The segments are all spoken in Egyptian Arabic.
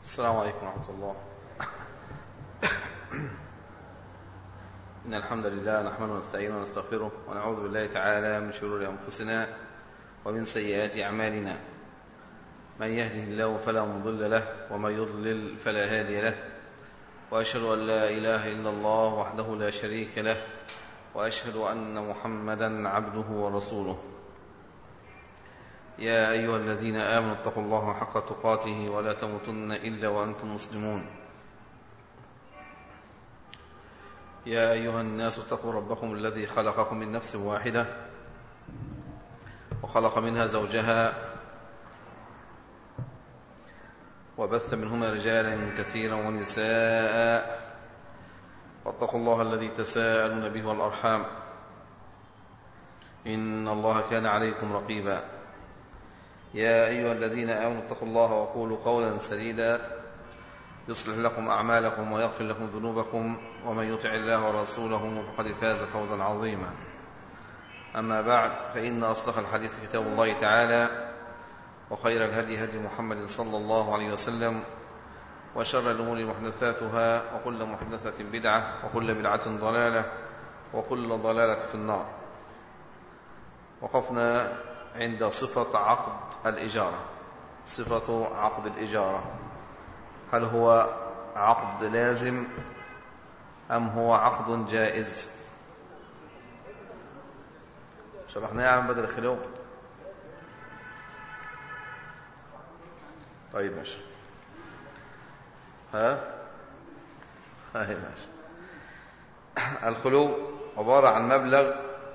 السلام عليكم ورحمة الله إن الحمد لله نحمده ونستعينه ونستغفره ونعوذ بالله تعالى من شرور أنفسنا ومن سيئات أعمالنا من يهده الله فلا مضل له ومن يضلل فلا هادي له وأشهد أن لا إله إلا الله وحده لا شريك له وأشهد أن محمدا عبده ورسوله يا أيها الذين آمنوا اتقوا الله حق تقاته ولا تموتن إلا وأنتم مسلمون يا أيها الناس اتقوا ربكم الذي خلقكم من نفس واحدة وخلق منها زوجها وبث منهما رجالا كثيرا ونساء واتقوا الله الذي تساءلون به والأرحام إن الله كان عليكم رقيبا يا أيها الذين آمنوا اتقوا الله وقولوا قولا سديدا يصلح لكم أعمالكم ويغفر لكم ذنوبكم ومن يطع الله ورسوله فقد فاز فوزا عظيما أما بعد فإن أصدق الحديث كتاب الله تعالى وخير الهدي هدي محمد صلى الله عليه وسلم وشر الأمور محدثاتها وكل محدثة بدعة وكل بدعة ضلالة وكل ضلالة في النار وقفنا عند صفة عقد الإجارة صفة عقد الإجارة هل هو عقد لازم أم هو عقد جائز شرحناه عن بدر الخلو طيب ماشي ها هاي ماشي الخلو عبارة عن مبلغ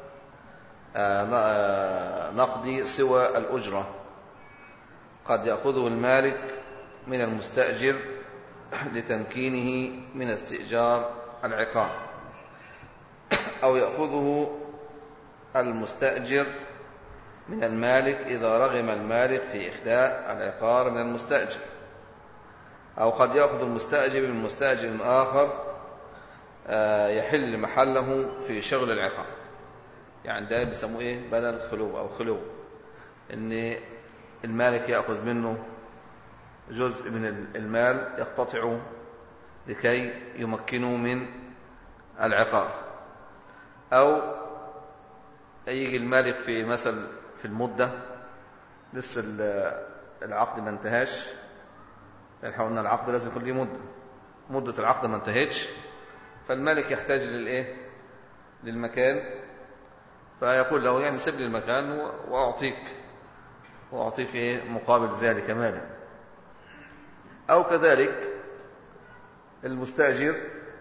نقدي سوى الأجرة قد يأخذه المالك من المستأجر لتمكينه من استئجار العقار أو يأخذه المستأجر من المالك إذا رغم المالك في إخلاء العقار من المستأجر أو قد يأخذ المستأجر من مستأجر آخر يحل محله في شغل العقار يعني ده بيسموه ايه بدل خلو او خلو ان المالك ياخذ منه جزء من المال يقتطعه لكي يمكنه من العقار او يجي المالك في مثل في المده لسه العقد ما انتهاش احنا قلنا العقد لازم يكون ليه مده مده العقد ما انتهتش فالمالك يحتاج للايه للمكان فيقول له يعني سيب لي المكان وأعطيك وأعطيك إيه مقابل ذلك مالا أو كذلك المستأجر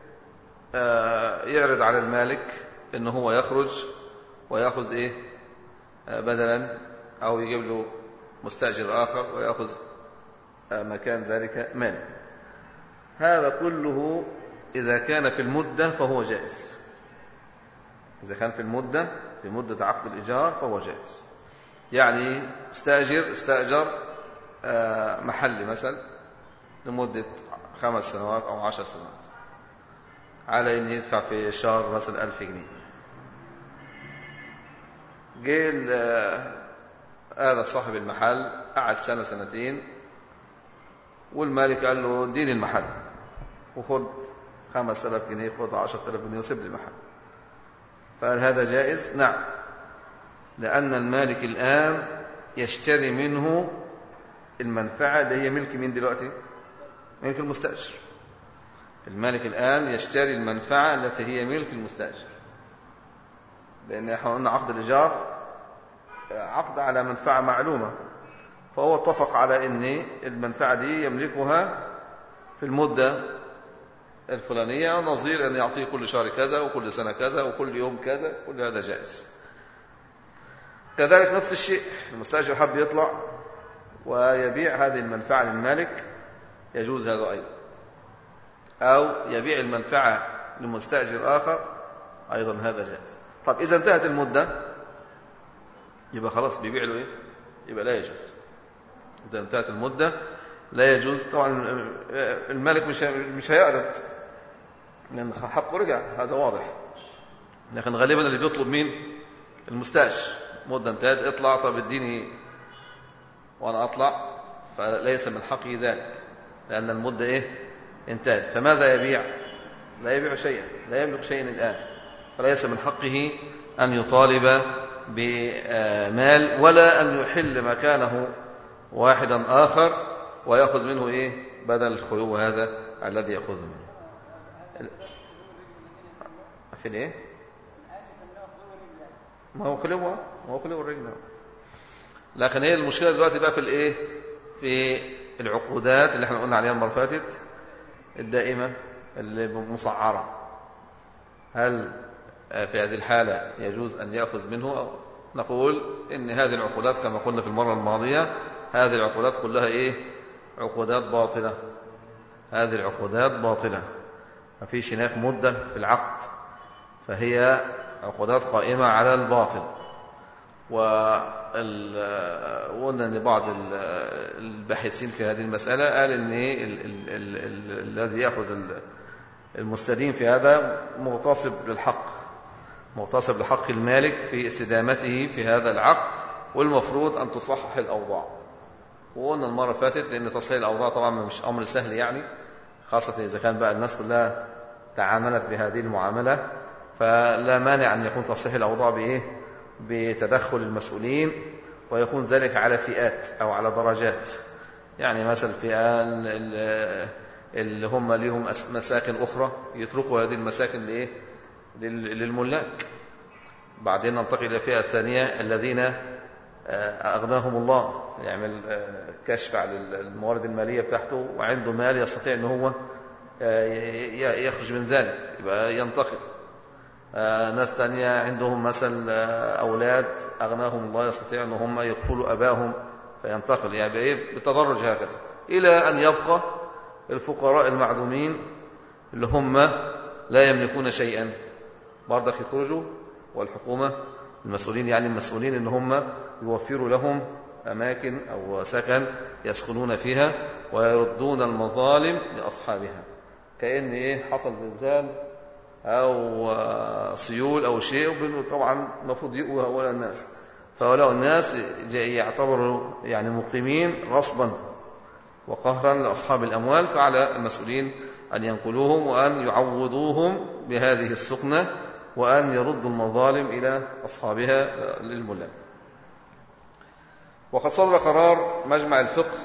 يعرض على المالك أنه هو يخرج ويأخذ إيه بدلا أو يجيب له مستأجر آخر ويأخذ مكان ذلك مال هذا كله إذا كان في المدة فهو جائز إذا كان في المدة في مدة عقد الإيجار فهو جائز يعني استأجر استأجر محل مثلا لمدة خمس سنوات أو عشر سنوات على أن يدفع في الشهر مثلا ألف جنيه جيل هذا صاحب المحل قعد سنة سنتين والمالك قال له اديني المحل وخد خمس آلاف جنيه خد عشرة آلاف جنيه وسيب لي المحل فهل هذا جائز؟ نعم لأن المالك الآن يشتري منه المنفعة اللي هي ملك مين دلوقتي؟ ملك المستأجر المالك الآن يشتري المنفعة التي هي ملك المستأجر لأن احنا قلنا عقد الإيجار عقد على منفعة معلومة فهو اتفق على أن المنفعة دي يملكها في المدة الفلانية نظير أن يعطيه كل شهر كذا وكل سنة كذا وكل يوم كذا كل هذا جائز كذلك نفس الشيء المستأجر حب يطلع ويبيع هذه المنفعة للمالك يجوز هذا أيضا أو يبيع المنفعة لمستأجر آخر أيضا هذا جائز طب إذا انتهت المدة يبقى خلاص بيبيع له إيه يبقى لا يجوز إذا انتهت المدة لا يجوز طبعا المالك مش مش هيعرض لأن حقه رجع هذا واضح لكن غالبا اللي بيطلب مين المستأجر مدة انتهت اطلع طب اديني وأنا أطلع فليس من حقي ذلك لأن المدة إيه انتهت فماذا يبيع لا يبيع شيئا لا يملك شيئا الآن فليس من حقه أن يطالب بمال ولا أن يحل مكانه واحدا آخر ويأخذ منه إيه بدل الخلو هذا الذي يأخذ منه في الايه ما هو خلو ما هو خلو الرجل لكن هي المشكله دلوقتي بقى في الايه في العقودات اللي احنا قلنا عليها المره اللي فاتت الدائمه اللي مسعره هل في هذه الحاله يجوز ان ياخذ منه او نقول ان هذه العقودات كما قلنا في المره الماضيه هذه العقودات كلها ايه عقودات باطله هذه العقودات باطله ما فيش هناك مده في العقد فهي عقودات قائمة على الباطل وقلنا ان بعض الباحثين في هذه المسألة قال ان الذي يأخذ المستدين في هذا مغتصب للحق مغتصب لحق المالك في استدامته في هذا العقد والمفروض أن تصحح الأوضاع وقلنا المرة اللي فاتت لأن تصحيح الأوضاع طبعا مش أمر سهل يعني خاصة إذا كان بقى الناس كلها تعاملت بهذه المعاملة فلا مانع أن يكون تصحيح الأوضاع بإيه؟ بتدخل المسؤولين ويكون ذلك على فئات أو على درجات يعني مثلا فئة اللي هم ليهم مساكن أخرى يتركوا هذه المساكن لإيه؟ للملاك بعدين ننتقل إلى الفئة الثانية الذين أغناهم الله يعمل كشف على الموارد المالية بتاعته وعنده مال يستطيع أن هو يخرج من ذلك يبقى ينتقل ناس تانية عندهم مثل أولاد أغناهم الله يستطيع أن هم يكفلوا أباهم فينتقل يعني بإيه بتدرج هكذا إلى أن يبقى الفقراء المعدومين اللي هم لا يملكون شيئا برضك يخرجوا والحكومة المسؤولين يعني المسؤولين ان هم يوفروا لهم أماكن أو سكن يسكنون فيها ويردون المظالم لأصحابها كأن إيه حصل زلزال أو سيول أو شيء طبعا المفروض يقوى هؤلاء الناس فهؤلاء الناس يعتبروا يعني مقيمين غصبا وقهرا لأصحاب الأموال فعلى المسؤولين أن ينقلوهم وأن يعوضوهم بهذه السكنة وأن يردوا المظالم إلى أصحابها للملاك وقد صدر قرار مجمع الفقه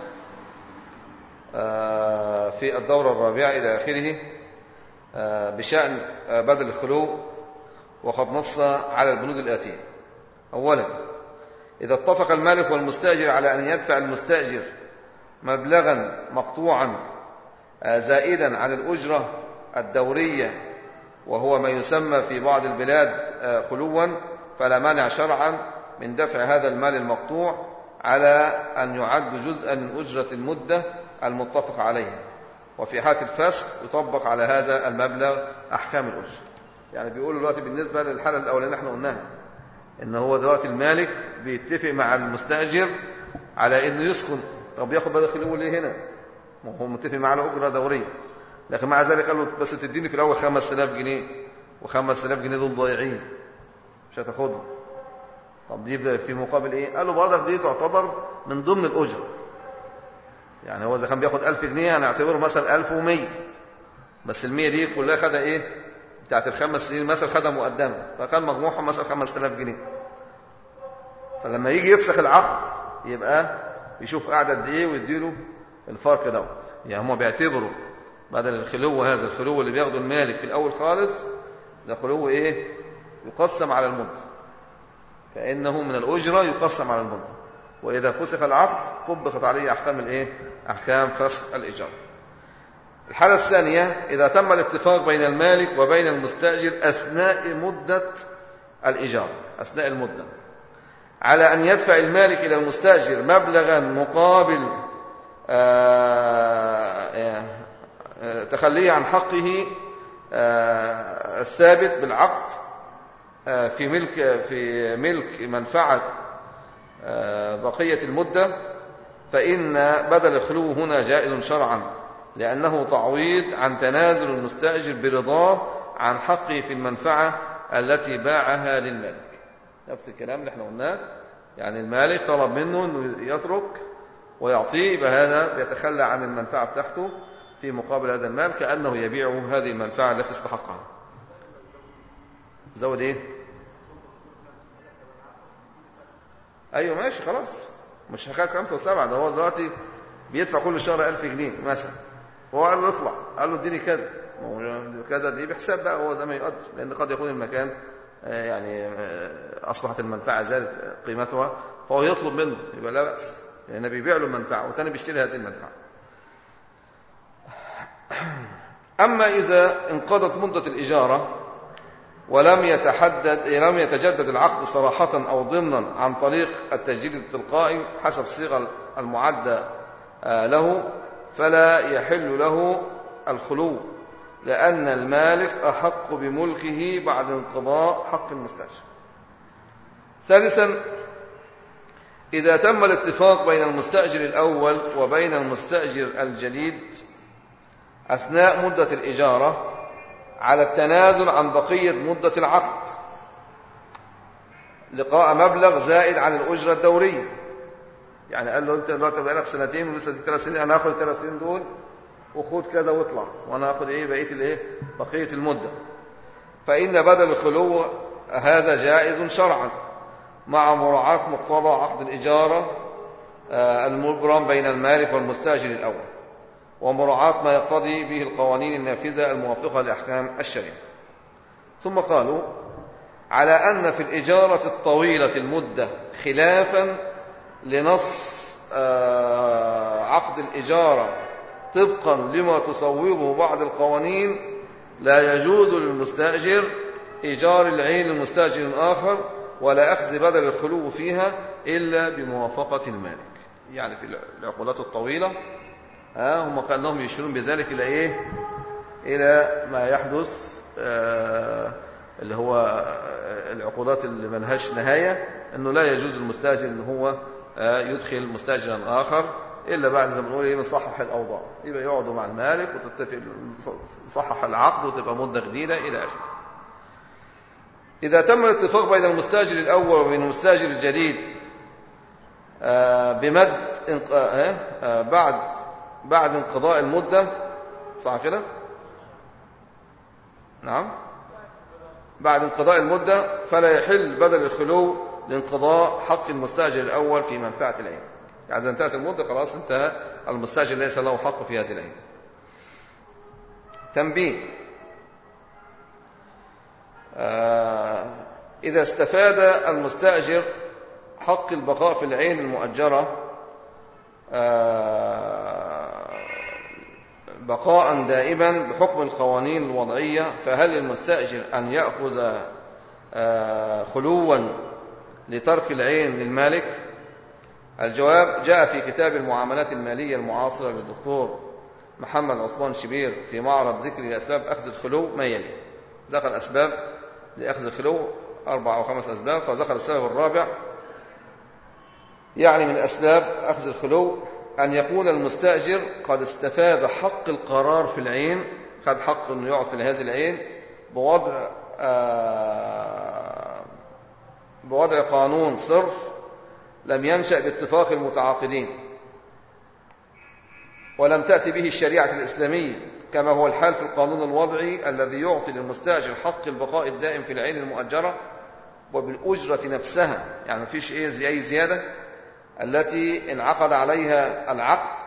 في الدورة الرابعة إلى آخره بشأن بدل الخلو وقد نص على البنود الآتية أولا إذا اتفق المالك والمستأجر على أن يدفع المستأجر مبلغا مقطوعا زائدا عن الأجرة الدورية وهو ما يسمى في بعض البلاد خلوا فلا مانع شرعا من دفع هذا المال المقطوع على أن يعد جزءا من أجرة المدة المتفق عليها وفي حالة الفسخ يطبق على هذا المبلغ أحكام الأجرة يعني بيقولوا دلوقتي بالنسبة للحالة الأولانية احنا قلناها إن هو دلوقتي المالك بيتفق مع المستأجر على إنه يسكن طب ياخد بدل خلوه ليه هنا؟ ما هو متفق معاه على أجرة دورية لكن مع ذلك قال له بس تديني في الأول 5000 جنيه و5000 جنيه دول ضايعين مش هتاخدهم طب دي في مقابل ايه؟ قال له برضك دي تعتبر من ضمن الأجرة يعني هو إذا كان بياخد 1000 جنيه هنعتبره مثلا 1100 بس ال 100 دي كلها خدها ايه؟ بتاعت الخمس سنين مثلا خدها مقدمة فكان مجموعهم مثلا 5000 جنيه فلما يجي يفسخ العقد يبقى يشوف قاعد قد ايه ويديله الفرق دوت يعني هم بيعتبروا بدل الخلو هذا الخلو اللي بياخده المالك في الأول خالص ده خلو ايه؟ يقسم على المدة كأنه من الأجرة يقسم على المدة وإذا فسخ العقد طبقت عليه أحكام الإيه؟ أحكام فسخ الإيجار. الحالة الثانية إذا تم الاتفاق بين المالك وبين المستأجر أثناء مدة الإيجار أثناء المدة على أن يدفع المالك إلى المستأجر مبلغا مقابل تخليه عن حقه الثابت بالعقد في ملك في ملك منفعة بقية المدة فإن بدل الخلو هنا جائز شرعا لأنه تعويض عن تنازل المستأجر برضاه عن حقه في المنفعة التي باعها للمالك نفس الكلام اللي احنا قلناه يعني المالك طلب منه انه يترك ويعطيه يبقى هذا بيتخلى عن المنفعة بتاعته في مقابل هذا المال كأنه يبيع هذه المنفعة التي استحقها زود ايه ايوه ماشي خلاص مش حكايه خمسة وسبعة ده هو دلوقتي بيدفع كل شهر 1000 جنيه مثلا هو قال له اطلع قال له اديني كذا كذا دي بحساب بقى هو زي ما يقدر لان قد يكون المكان يعني اصبحت المنفعه زادت قيمتها فهو يطلب منه يبقى لا باس لان بيبيع له منفعه والثاني بيشتري هذه المنفعه اما اذا انقضت مده الاجاره ولم يتحدد لم يتجدد العقد صراحة أو ضمنا عن طريق التجديد التلقائي حسب الصيغة المعدة له فلا يحل له الخلو لأن المالك أحق بملكه بعد انقضاء حق المستأجر ثالثا إذا تم الاتفاق بين المستأجر الأول وبين المستأجر الجديد أثناء مدة الإجارة على التنازل عن بقية مدة العقد لقاء مبلغ زائد عن الأجرة الدورية يعني قال له أنت دلوقتي بقالك سنتين ولسه ثلاث سنين أنا هاخد الثلاث سنين دول وخد كذا واطلع وأنا هاخد إيه بقية الإيه بقية المدة فإن بدل الخلو هذا جائز شرعا مع مراعاة مقتضى عقد الإجارة المبرم بين المالك والمستأجر الأول ومراعاة ما يقتضي به القوانين النافذة الموافقة لأحكام الشريعة ثم قالوا على أن في الإجارة الطويلة المدة خلافا لنص عقد الإجارة طبقا لما تصوغه بعض القوانين لا يجوز للمستأجر إيجار العين لمستأجر آخر ولا أخذ بدل الخلو فيها إلا بموافقة المالك يعني في العقودات الطويلة ها هم كانهم يشيرون بذلك الى ايه الى ما يحدث آه اللي هو العقودات اللي ملهاش نهايه انه لا يجوز للمستاجر ان هو آه يدخل مستاجرا اخر الا بعد زي ما بنقول ايه نصحح الاوضاع يبقى يقعدوا مع المالك وتتفق نصحح العقد وتبقى مده جديده الى اخره اذا تم الاتفاق بين المستاجر الاول وبين المستاجر الجديد آه بمد بعد بعد انقضاء المدة صح كده نعم بعد انقضاء المدة فلا يحل بدل الخلو لانقضاء حق المستأجر الأول في منفعة العين يعني إذا انتهت المدة خلاص انتهى المستأجر ليس له حق في هذه العين تنبيه آه إذا استفاد المستأجر حق البقاء في العين المؤجرة آه بقاء دائما بحكم القوانين الوضعية فهل للمستأجر أن يأخذ آه خلوا لترك العين للمالك الجواب جاء في كتاب المعاملات المالية المعاصرة للدكتور محمد عثمان شبير في معرض ذكر أسباب أخذ الخلو ما يلي ذكر أسباب لأخذ الخلو أربع أو خمس أسباب فذكر السبب الرابع يعني من أسباب أخذ الخلو أن يكون المستأجر قد استفاد حق القرار في العين خد حق أنه يقعد في هذه العين بوضع آه بوضع قانون صرف لم ينشأ باتفاق المتعاقدين ولم تأتي به الشريعة الإسلامية كما هو الحال في القانون الوضعي الذي يعطي للمستأجر حق البقاء الدائم في العين المؤجرة وبالأجرة نفسها يعني ما فيش إيه أي زيادة التي انعقد عليها العقد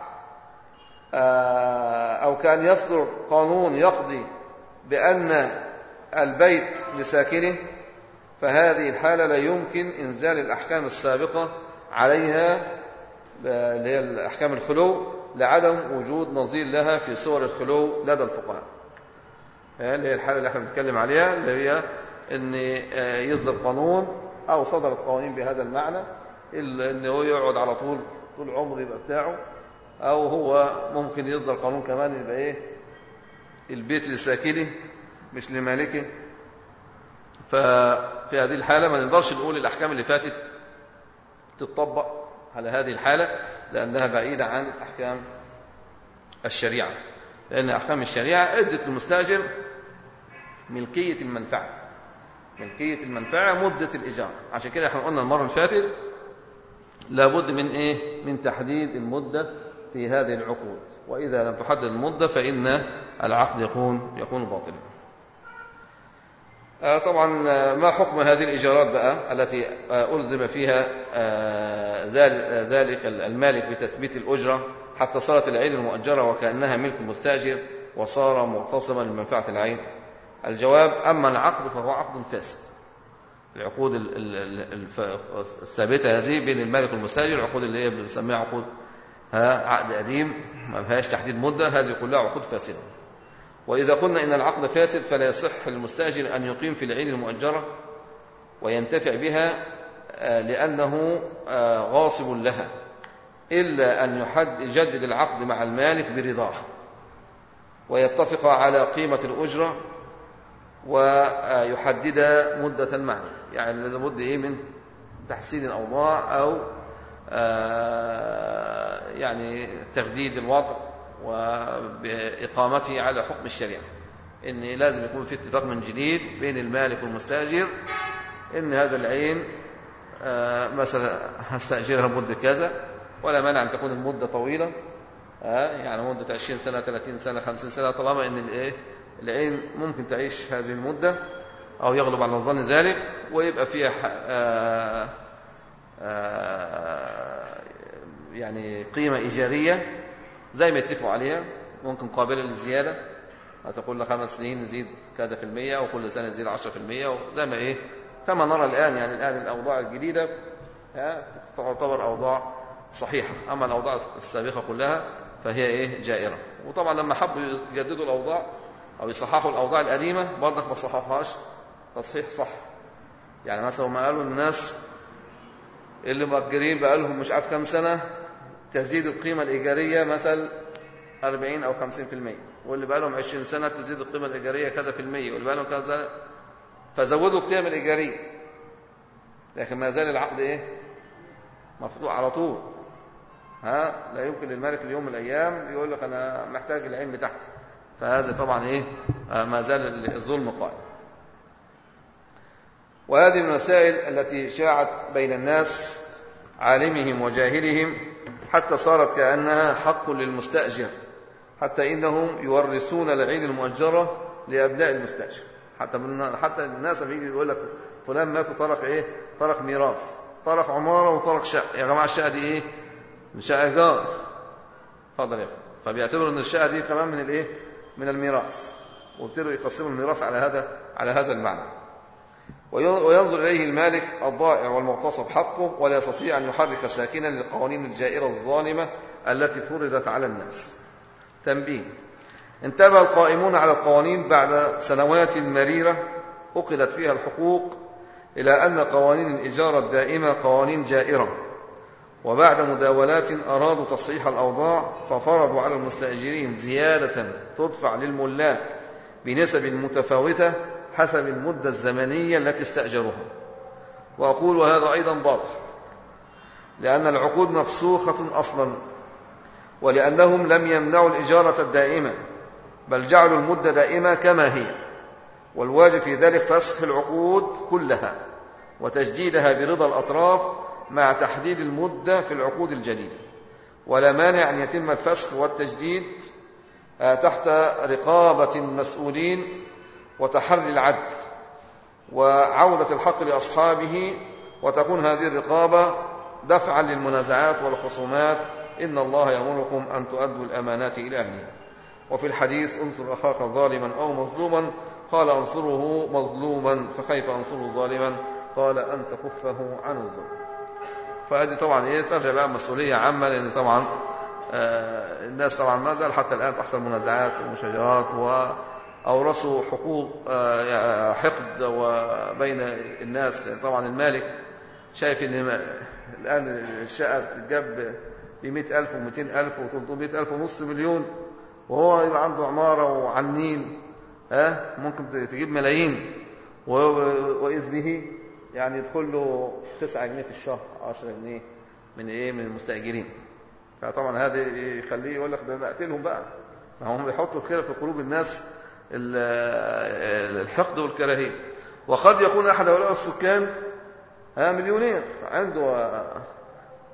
أو كان يصدر قانون يقضي بأن البيت لساكنه فهذه الحالة لا يمكن إنزال الأحكام السابقة عليها اللي هي الأحكام الخلو لعدم وجود نظير لها في صور الخلو لدى الفقهاء اللي هي الحالة اللي احنا بنتكلم عليها اللي هي أن يصدر قانون أو صدرت قوانين بهذا المعنى ان هو يقعد على طول طول عمره يبقى بتاعه او هو ممكن يصدر قانون كمان يبقى ايه البيت لساكنه مش لمالكه ففي هذه الحالة ما نقدرش نقول الأحكام اللي فاتت تطبق على هذه الحالة لأنها بعيدة عن أحكام الشريعة لأن أحكام الشريعة أدت المستأجر ملكية المنفعة ملكية المنفعة مدة الإيجار عشان كده احنا قلنا المرة اللي فاتت لابد من إيه من تحديد المدة في هذه العقود وإذا لم تحدد المدة فإن العقد يكون يكون باطلا آه، طبعا آه، ما حكم هذه الإيجارات بقى التي آه، ألزم فيها ذلك المالك بتثبيت الأجرة حتى صارت العين المؤجرة وكأنها ملك المستأجر وصار مغتصبا لمنفعة العين الجواب أما العقد فهو عقد فاسد العقود الثابتة هذه بين المالك والمستأجر العقود اللي هي بنسميها عقود عقد قديم ما فيهاش تحديد مدة هذه كلها عقود فاسدة وإذا قلنا إن العقد فاسد فلا يصح للمستأجر أن يقيم في العين المؤجرة وينتفع بها آه، لأنه آه، غاصب لها إلا أن يحد يجدد العقد مع المالك برضاه ويتفق على قيمة الأجرة ويحدد مدة المعنى يعني لازم بد إيه من تحسين الأوضاع أو آه، يعني تغديد الوضع وبإقامته على حكم الشريعة إن لازم يكون في اتفاق من جديد بين المالك والمستأجر إن هذا العين آه، مثلا هستأجرها مدة كذا ولا مانع أن تكون المدة طويلة آه، يعني مدة 20 سنة 30 سنة 50 سنة طالما إن الإيه العين ممكن تعيش هذه المدة أو يغلب على الظن ذلك ويبقى فيها آه، يعني قيمة إيجارية زي ما يتفقوا عليها ممكن قابلة للزيادة هتقول لك خمس سنين نزيد كذا في المية وكل سنة نزيد عشرة في المية وزي ما إيه كما نرى الآن يعني الآن الأوضاع الجديدة تعتبر أوضاع صحيحة أما الأوضاع السابقة كلها فهي إيه جائرة وطبعا لما حبوا يجددوا الأوضاع أو يصححوا الأوضاع القديمة برضك ما صححوهاش تصحيح صح يعني مثلا ما قالوا الناس اللي مؤجرين بقى لهم مش عارف كام سنة تزيد القيمة الإيجارية مثل 40 أو 50% واللي بقى لهم 20 سنة تزيد القيمة الإيجارية كذا في المية واللي بقى لهم كذا فزودوا القيم الإيجارية لكن ما زال العقد إيه مفتوح على طول ها لا يمكن للمالك اليوم من الأيام يقول لك أنا محتاج العين بتاعتي فهذا طبعا إيه آه، ما زال الظلم قائم وهذه المسائل التي شاعت بين الناس عالمهم وجاهلهم حتى صارت كأنها حق للمستأجر حتى إنهم يورثون العين المؤجرة لأبناء المستأجر حتى من حتى الناس بيجي يقول لك فلان مات وترك إيه ترك ميراث ترك عمارة وترك شقة يا جماعة الشقة دي إيه شقة إيجار اتفضل يا أخي فبيعتبروا إن الشقة دي كمان من الإيه من الميراث وابتدوا يقسموا الميراث على هذا على هذا المعنى وينظر إليه المالك الضائع والمغتصب حقه ولا يستطيع أن يحرك ساكنا للقوانين الجائرة الظالمة التي فرضت على الناس تنبيه انتبه القائمون على القوانين بعد سنوات مريرة أقلت فيها الحقوق إلى أن قوانين الإجارة الدائمة قوانين جائرة وبعد مداولات أرادوا تصحيح الأوضاع ففرضوا على المستأجرين زيادة تدفع للملاك بنسب متفاوتة حسب المدة الزمنية التي استأجروها وأقول هذا أيضا باطل لأن العقود مفسوخة أصلا ولأنهم لم يمنعوا الإجارة الدائمة بل جعلوا المدة دائمة كما هي والواجب في ذلك فسخ العقود كلها وتجديدها برضا الأطراف مع تحديد المدة في العقود الجديدة ولا مانع أن يتم الفسخ والتجديد آه، تحت رقابة المسؤولين وتحري العدل وعودة الحق لأصحابه وتكون هذه الرقابة دفعا للمنازعات والخصومات إن الله يأمركم أن تؤدوا الأمانات إلى أهلها وفي الحديث انصر أخاك ظالما أو مظلوما قال أنصره مظلوما فكيف أنصره ظالما قال أن تكفه عن الظلم فهذه طبعا إيه ترجع بقى مسؤولية عامة لأن طبعا آه الناس طبعا ما زال حتى الآن تحصل منازعات ومشاجرات و أورثوا حقوق آه، حقد وبين الناس طبعا المالك شايف ان الآن الشقة بتتجاب ب 100000 و200000 و300000 ونص مليون وهو يبقى عنده عمارة وعنين ها ممكن تجيب ملايين وإذ به يعني يدخل له 9 جنيه في الشهر 10 جنيه من ايه من المستأجرين فطبعا هذا يخليه يقول لك ده اقتلهم بقى ما هم بيحطوا كده في قلوب الناس الحقد والكراهية وقد يكون أحد هؤلاء السكان مليونير عنده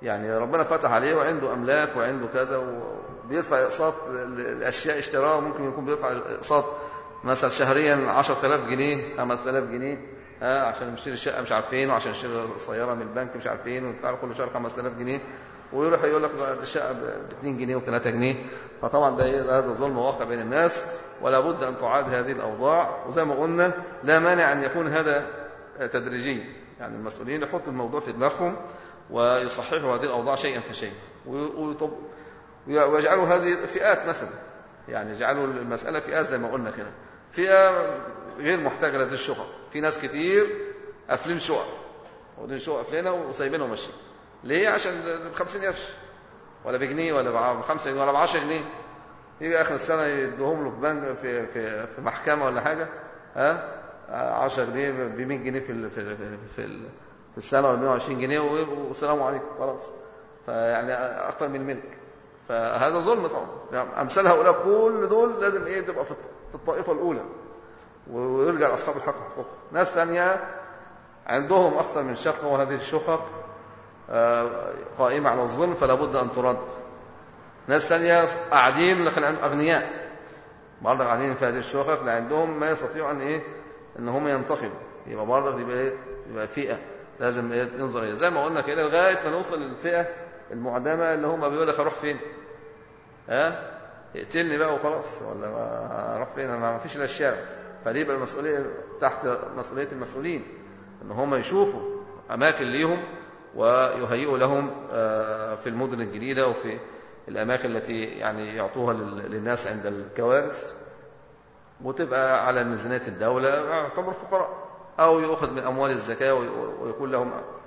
يعني ربنا فتح عليه وعنده أملاك وعنده كذا وبيدفع إقساط الأشياء اشتراها ممكن يكون بيدفع إقساط مثلا شهريا 10000 جنيه 5000 جنيه ها عشان يشتري الشقة مش عارفين وعشان يشتري سيارة من البنك مش عارفين ويدفع كل شهر 5000 جنيه ويروح يقول لك الشقة ب 2 جنيه و3 جنيه فطبعا ده هذا ظلم واقع بين الناس ولا بد أن تعاد هذه الأوضاع وزي ما قلنا لا مانع أن يكون هذا تدريجي يعني المسؤولين يحطوا الموضوع في دماغهم ويصححوا هذه الأوضاع شيئا فشيئا ويجعلوا هذه فئات مثلا يعني يجعلوا المسألة فئات زي ما قلنا كده فئة غير محتاجة لهذه الشقق في ناس كتير قافلين شقق واخدين شقق قافلينها وسايبينها وماشيين ليه عشان ب 50 قرش ولا بجنيه ولا ب 5 جنيه ولا ب 10 جنيه يجي اخر السنه يدوهم له في بنك في في في محكمه ولا حاجه ها 10 جنيه ب 100 جنيه في في في, في السنه ولا 120 جنيه والسلام عليكم خلاص فيعني اكثر من الملك فهذا ظلم طبعا يعني امثال هؤلاء كل دول لازم ايه تبقى في الطائفه الاولى ويرجع لاصحاب الحق حقوق ناس ثانيه عندهم اكثر من شقه وهذه الشقق قائمه على الظلم فلا بد ان ترد ناس ثانيه قاعدين لكن اغنياء برضه قاعدين في هذه الشقق لا عندهم ما يستطيعوا ان ايه ان هم ينتقموا يبقى برضه يبقى ايه يبقى فئه لازم ايه ننظر إيه؟ زي ما قلنا كده لغايه ما نوصل للفئه المعدمه اللي هم بيقول لك اروح فين ها اقتلني بقى وخلاص ولا اروح فين انا ما فيش الا الشارع فدي يبقى المسؤوليه تحت مسؤوليه المسؤولين ان هم يشوفوا اماكن ليهم ويهيئوا لهم في المدن الجديده وفي الاماكن التي يعني يعطوها للناس عند الكوارث وتبقى على ميزانيه الدوله يعتبر فقراء او يؤخذ من اموال الزكاه ويكون لهم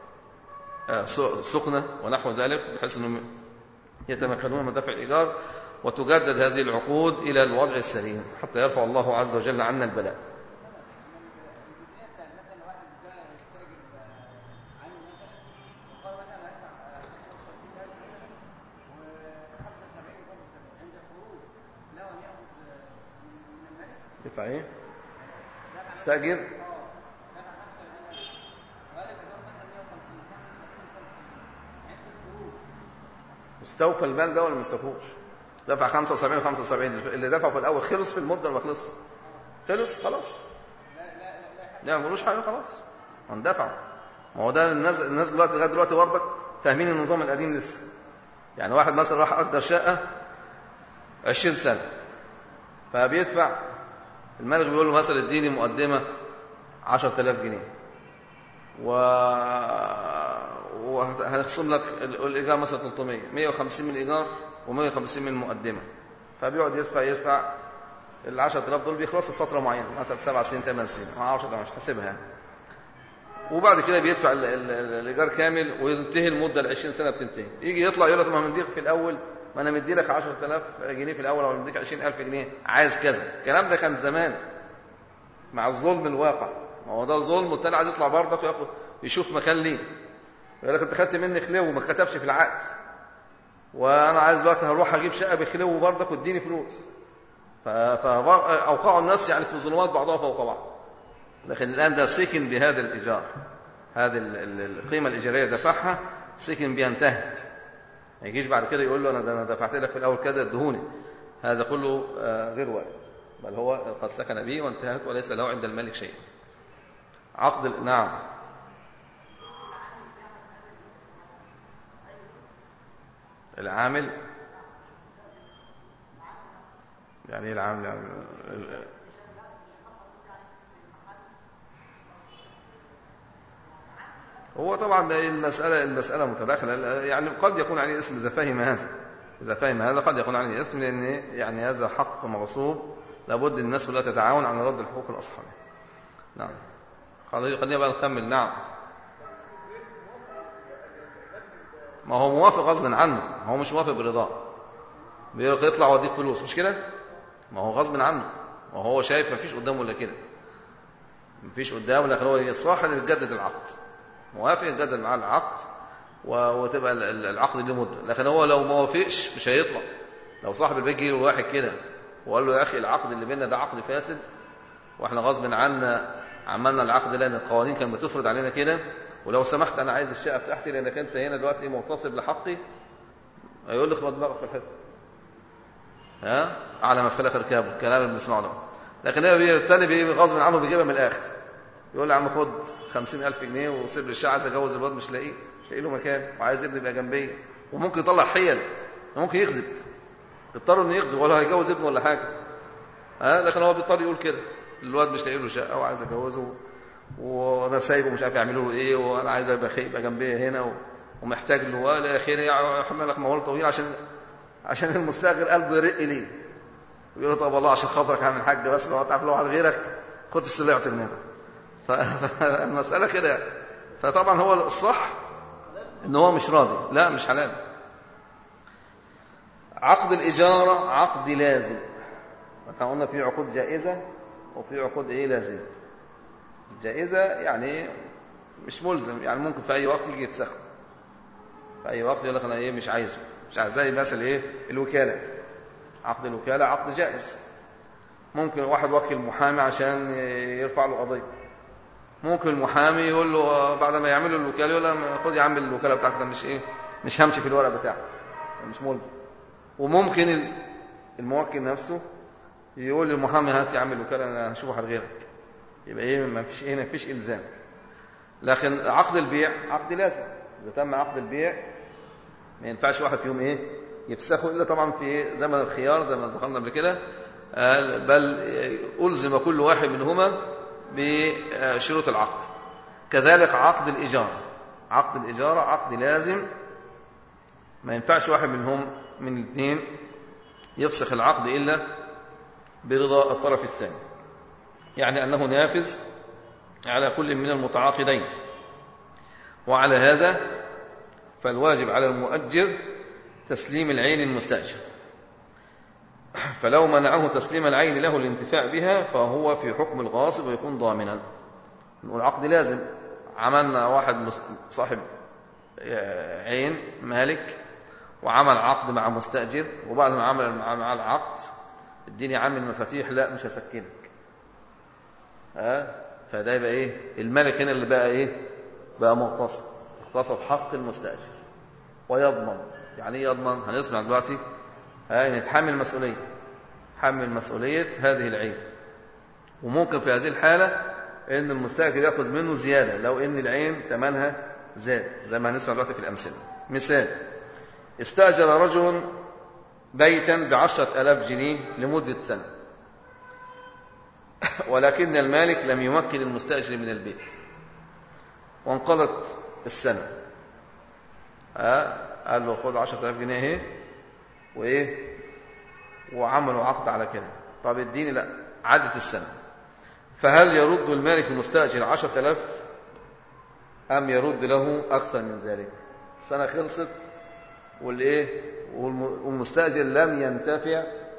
سكنه ونحو ذلك بحيث انهم يتمكنون من دفع الايجار وتجدد هذه العقود إلى الوضع السليم حتى يرفع الله عز وجل عنا البلاء يدفع ايه؟ استأجر استوفى المال ده ولا ما استوفوش؟ دفع 75 و75 اللي دفعه في الاول خلص في المده ولا خلص خلص خلاص لا ما ملوش حاجه خلاص اندفع ما هو ده الناس الناس دلوقتي لغايه دلوقتي برضك فاهمين النظام القديم لسه يعني واحد مثلا راح اجر شقه 20 سنه فبيدفع الملك بيقول له مثلا اديني مقدمه 10000 جنيه و وهنخصم لك الايجار مثلا 300 150 من الايجار و150 من المقدمه فبيقعد يدفع يدفع ال 10000 دول بيخلصوا في فتره معينه مثلا سبع سنين ثمان سنين ما اعرفش مش حاسبها يعني وبعد كده بيدفع الايجار كامل وينتهي المده ال 20 سنه بتنتهي يجي يطلع يقول لك ما مديك في الاول ما انا مدي لك 10000 جنيه في الاول ولا مديك 20000 جنيه عايز كذا الكلام ده كان زمان مع الظلم الواقع ما هو ده ظلم والتاني عايز يطلع برضك وياخد يشوف مكان ليه يقول لك انت خدت مني خلو وما كتبش في العقد وانا عايز دلوقتي هروح اجيب شقه بخلو برضك واديني فلوس فاوقعوا الناس يعني في ظلمات بعضها فوق بعض لكن الان ده سكن بهذا الايجار هذه القيمه الايجاريه دفعها سكن بها انتهت ما يجيش بعد كده يقول له انا انا دفعت لك في الاول كذا ادهوني هذا كله غير وارد بل هو قد سكن به وانتهت وليس له عند الملك شيء عقد نعم العامل يعني ايه العامل يعني هو طبعا ده المسألة المسألة متداخلة يعني قد يكون عليه اسم إذا فهم هذا إذا فهم هذا قد يكون عليه اسم لأن يعني هذا حق مغصوب لابد الناس كلها تتعاون على رد الحقوق الأصحاب نعم خلينا بقى نكمل نعم ما هو موافق غصب عنه هو مش موافق برضاه بيقول لك اطلع واديك فلوس مش كده ما هو غصب عنه وهو شايف ما فيش قدامه الا كده ما فيش قدامه لكن هو الصاح يجدد العقد موافق يجدد معاه العقد وتبقى العقد له مده لكن هو لو ما وافقش مش هيطلع لو صاحب البيت جه واحد كده وقال له يا اخي العقد اللي بيننا ده عقد فاسد واحنا غصب عنا عملنا العقد لان القوانين كانت بتفرض علينا كده ولو سمحت انا عايز الشقه بتاعتي لانك انت هنا دلوقتي مغتصب لحقي هيقول لك ما دماغك في الحته ها على ما في ركابه الكلام اللي بنسمعه ده لكن هي الثاني بي غصب عنه بيجيبها من الاخر يقول لي يا عم خد 50000 جنيه وسيب لي الشقه عايز اجوز الواد مش لاقيه مش لاقي له مكان وعايز ابني يبقى جنبي وممكن يطلع حيل ممكن يكذب يضطر انه يكذب ولا هيجوز ابنه ولا حاجه ها لكن هو بيضطر يقول كده الواد مش لاقي له شقه وعايز اجوزه وانا سايبه مش عارف يعملوا له ايه وانا عايز ابقى يبقى جنبي هنا ومحتاج له والى اخره يحمل لك موال طويل عشان عشان المستاجر قلبه يرق ليه ويقول له طب والله عشان خاطرك اعمل حاج بس لو تعرف لو واحد غيرك خد السلاح منها فالمساله كده فطبعا هو الصح ان هو مش راضي لا مش حلال عقد الاجاره عقد لازم احنا قلنا في عقود جائزه وفي عقود ايه لازم جائزه يعني مش ملزم يعني ممكن في اي وقت يجي يتسخن في اي وقت يقول لك انا ايه مش عايزه مش عايز زي مثلا ايه الوكاله عقد الوكاله عقد جائز ممكن واحد وكيل محامي عشان يرفع له قضيه ممكن المحامي يقول له بعد ما يعمل له الوكاله يقول له خد يا عم الوكاله بتاعتك ده مش ايه مش همشي في الورق بتاعك مش ملزم وممكن الموكل نفسه يقول للمحامي هات يا عم الوكاله انا هشوف واحد غيرك يبقى ايه ما فيش ايه ما فيش الزام لكن عقد البيع عقد لازم اذا تم عقد البيع ما ينفعش واحد فيهم ايه يفسخه الا طبعا في زمن الخيار زي ما ذكرنا قبل كده بل الزم كل واحد منهما بشروط العقد كذلك عقد الايجار عقد الايجار عقد لازم ما ينفعش واحد منهم من الاثنين يفسخ العقد الا برضا الطرف الثاني يعني انه نافذ على كل من المتعاقدين وعلى هذا فالواجب على المؤجر تسليم العين المستأجر فلو منعه تسليم العين له الانتفاع بها فهو في حكم الغاصب ويكون ضامنا نقول عقد لازم عملنا واحد صاحب عين مالك وعمل عقد مع مستأجر وبعد ما عمل مع العقد اديني عامل المفاتيح لا مش هسكنك ها فده يبقى ايه الملك هنا اللي بقى ايه بقى مغتصب اغتصب حق المستأجر ويضمن يعني ايه يضمن هنسمع دلوقتي ها يتحمل المسؤوليه حمل مسؤوليه هذه العين وممكن في هذه الحاله ان المستاجر ياخذ منه زياده لو ان العين ثمنها زاد زي ما هنسمع دلوقتي في الامثله مثال استاجر رجل بيتا بعشرة ألاف جنيه لمدة سنة ولكن المالك لم يمكن المستأجر من البيت وانقضت السنة ها قال له خد عشرة ألاف جنيه اهي وإيه وعملوا عقد على كده طب اديني لا عدت السنة فهل يرد المالك المستأجر عشرة ألاف أم يرد له أكثر من ذلك السنة خلصت والإيه والمستأجر لم ينتفع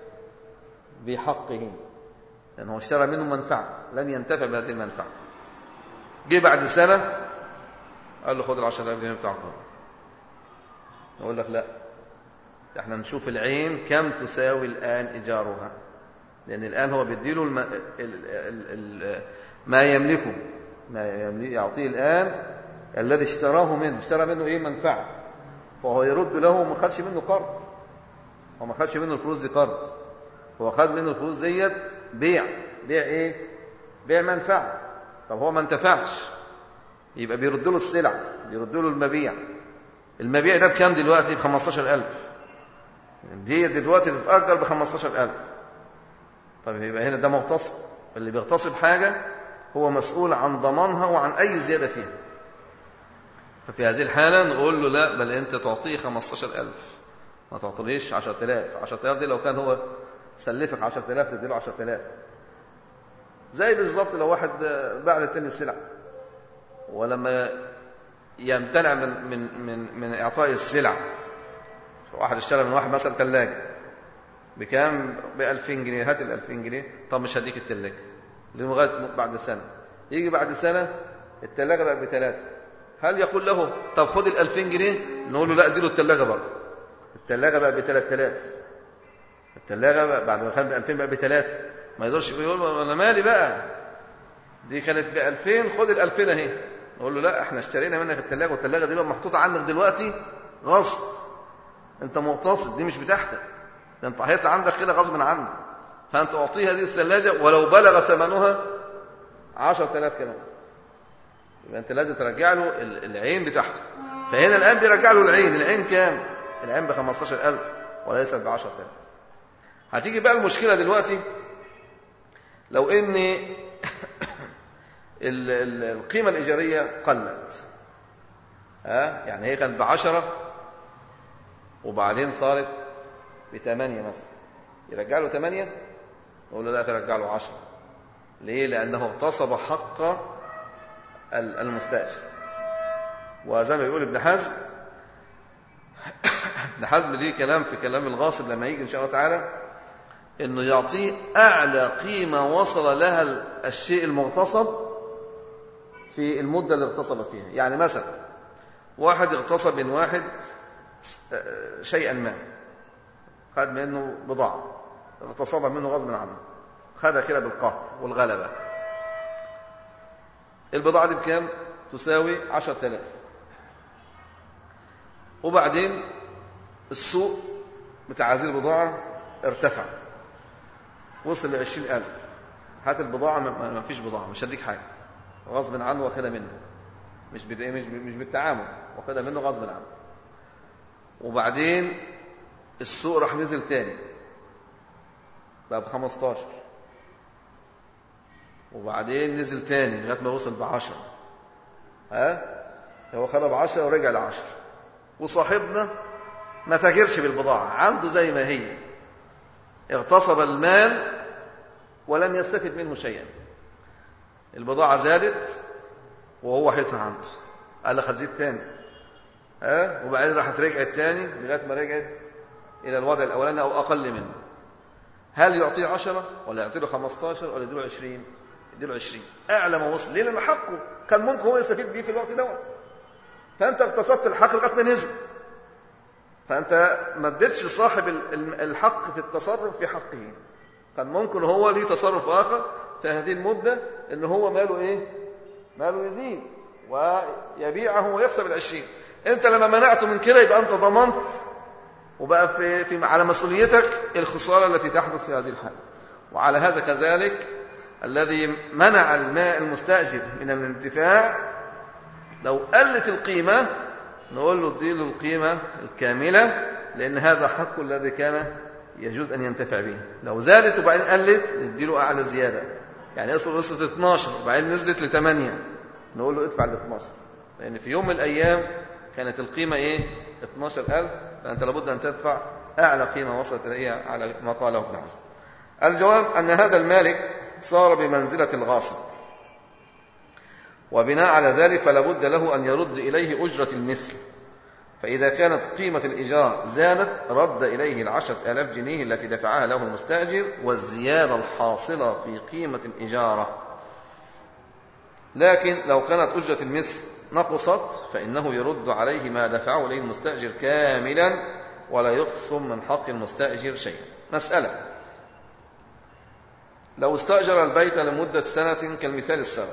بحقه لأنه اشترى منه منفعة لم ينتفع بهذه المنفعة جه بعد سنة قال له خد العشرة آلاف جنيه بتاعك نقول لك لا احنا نشوف العين كم تساوي الآن إيجارها لأن الآن هو بيديله الم... ال... ال... ال... ما يملكه ما يملك يعطيه الآن الذي اشتراه منه اشترى منه إيه منفعة فهو يرد له وما خدش منه قرض هو ما خدش منه الفلوس دي قرض هو خد منه الفلوس ديت بيع بيع ايه بيع منفعه طب هو ما انتفعش يبقى بيرد له السلع بيرد له المبيع المبيع ده بكام دلوقتي ب 15000 دي دلوقتي تتأجر ب 15000 طب يبقى هنا ده مغتصب اللي بيغتصب حاجة هو مسؤول عن ضمانها وعن أي زيادة فيها ففي هذه الحالة نقول له لا بل أنت تعطيه 15000 ما تعطيليش 10000 10000 دي لو كان هو سلفك 10000 تديله 10000 زي بالظبط لو واحد باع للتاني السلع ولما يمتنع من من من من اعطاء السلع واحد اشترى من واحد مثلا ثلاجه بكام ب 2000 جنيه هات ال 2000 جنيه طب مش هديك الثلاجه لغايه بعد سنه يجي بعد سنه الثلاجه بقت بثلاثه هل يقول له طب خد ال 2000 جنيه نقول له لا اديله الثلاجه برضه الثلاجه بقت ب 3000 الثلاجه بقى بعد ما كانت ب 2000 بقى بثلاثه ما يقدرش يقول انا مالي بقى دي كانت ب 2000 خد ال 2000 اهي نقول له لا احنا اشترينا منك الثلاجة والثلاجة دي لو محطوطة عندك دلوقتي غصب انت مغتصب دي مش بتاعتك ده انت هيطلع عندك كده غصب عنك فانت اعطيها دي الثلاجة ولو بلغ ثمنها 10000 كمان يبقى انت لازم ترجع له العين بتاعته فهنا الان بيرجع له العين العين كام العين ب 15000 وليس ب 10000 هتيجي بقى المشكلة دلوقتي لو ان القيمة الإيجارية قلت ها يعني هي كانت بعشرة وبعدين صارت بثمانية مثلا يرجع له ثمانية نقول له لا ترجع له عشرة ليه لأنه اغتصب حق المستأجر وزي ما بيقول ابن حزم ابن حزم ليه كلام في كلام الغاصب لما يجي إن شاء الله تعالى انه يعطيه اعلى قيمه وصل لها الشيء المغتصب في المده اللي اغتصب فيها يعني مثلا واحد اغتصب من واحد شيئا ما خد منه بضاعه اغتصبها منه غصب عنه خدها كده بالقهر والغلبه البضاعه دي بكام تساوي عشرة آلاف وبعدين السوق بتاع هذه البضاعة ارتفع وصل لعشرين ألف هات البضاعة ما فيش بضاعة مش هديك حاجة غصب عنه واخدها منه مش مش مش بالتعامل واخدها منه غصب عنه وبعدين السوق راح نزل تاني بقى ب 15 وبعدين نزل تاني لغايه ما وصل ب 10 ها هو خدها ب 10 ورجع ل 10 وصاحبنا ما تاجرش بالبضاعه عنده زي ما هي اغتصب المال ولم يستفد منه شيئا البضاعة زادت وهو حيطها عنده قال لك هتزيد تاني ها أه؟ وبعدين راحت رجعت تاني لغاية ما رجعت إلى الوضع الأولاني أو أقل منه هل يعطيه عشرة ولا يعطيه له 15 ولا يديله 20 يديله 20 أعلى ما وصل ليه لأن حقه كان ممكن هو يستفيد بيه في الوقت دوت فأنت اغتصبت الحق لغاية ما نزل فأنت ما اديتش صاحب الحق في التصرف في حقه كان ممكن هو ليه تصرف آخر في هذه المدة إن هو ماله إيه؟ ماله يزيد ويبيعه ويكسب العشرين أنت لما منعته من كده يبقى أنت ضمنت وبقى في, في على مسؤوليتك الخسارة التي تحدث في هذه الحالة وعلى هذا كذلك الذي منع الماء المستأجر من الانتفاع لو قلت القيمة نقول له اديله القيمة الكاملة لأن هذا حق الذي كان يجوز أن ينتفع به لو زادت وبعدين قلت نديله أعلى زيادة يعني اصل وصلت 12 وبعدين نزلت ل 8 نقول له ادفع ال 12 لأن في يوم من الأيام كانت القيمة إيه 12000 فأنت لابد أن تدفع أعلى قيمة وصلت إليها على ما قاله ابن حزم الجواب أن هذا المالك صار بمنزلة الغاصب وبناء على ذلك فلا بد له أن يرد إليه أجرة المثل فإذا كانت قيمة الإيجار زادت رد إليه العشرة آلاف جنيه التي دفعها له المستأجر والزيادة الحاصلة في قيمة الإجارة لكن لو كانت أجرة المثل نقصت فإنه يرد عليه ما دفعه إليه المستأجر كاملا ولا يقسم من حق المستأجر شيئا مسألة لو استأجر البيت لمدة سنة كالمثال السابق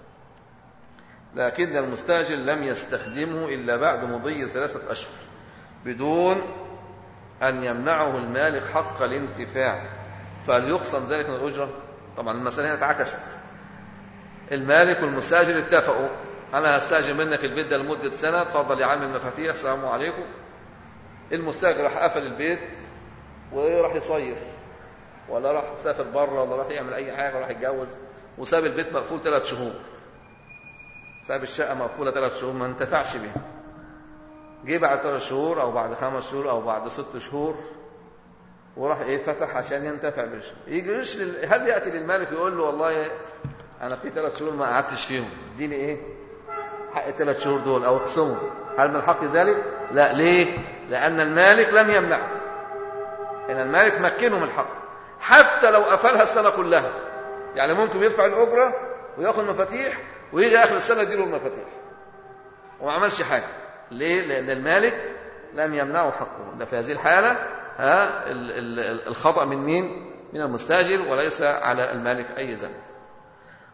لكن المستاجر لم يستخدمه إلا بعد مضي ثلاثة أشهر بدون أن يمنعه المالك حق الانتفاع فهل يقسم ذلك من الأجرة؟ طبعا المسألة هنا اتعكست المالك والمستاجر اتفقوا أنا هستأجر منك البيت ده لمدة سنة تفضل يا عم المفاتيح السلام عليكم المستاجر راح قفل البيت وراح يصيف ولا راح يسافر بره ولا راح يعمل أي حاجة وراح يتجوز وساب البيت مقفول ثلاث شهور ساب الشقة مقفولة ثلاث شهور ما انتفعش بها جه بعد ثلاث شهور أو بعد خمس شهور أو بعد ست شهور وراح إيه فتح عشان ينتفع بالشهور يجيش لل... هل يأتي للمالك يقول له والله أنا في ثلاث شهور ما قعدتش فيهم اديني إيه حق الثلاث شهور دول أو اخصمهم هل من حق ذلك؟ لا ليه؟ لأن المالك لم يمنعه إن المالك مكنه من الحق حتى لو قفلها السنة كلها يعني ممكن يدفع الأجرة وياخد مفاتيح ويجي آخر السنة يديله المفاتيح وما عملش حاجة ليه؟ لأن المالك لم يمنعه حقه ده في هذه الحالة ها الخطأ من مين؟ من المستاجر وليس على المالك أي ذنب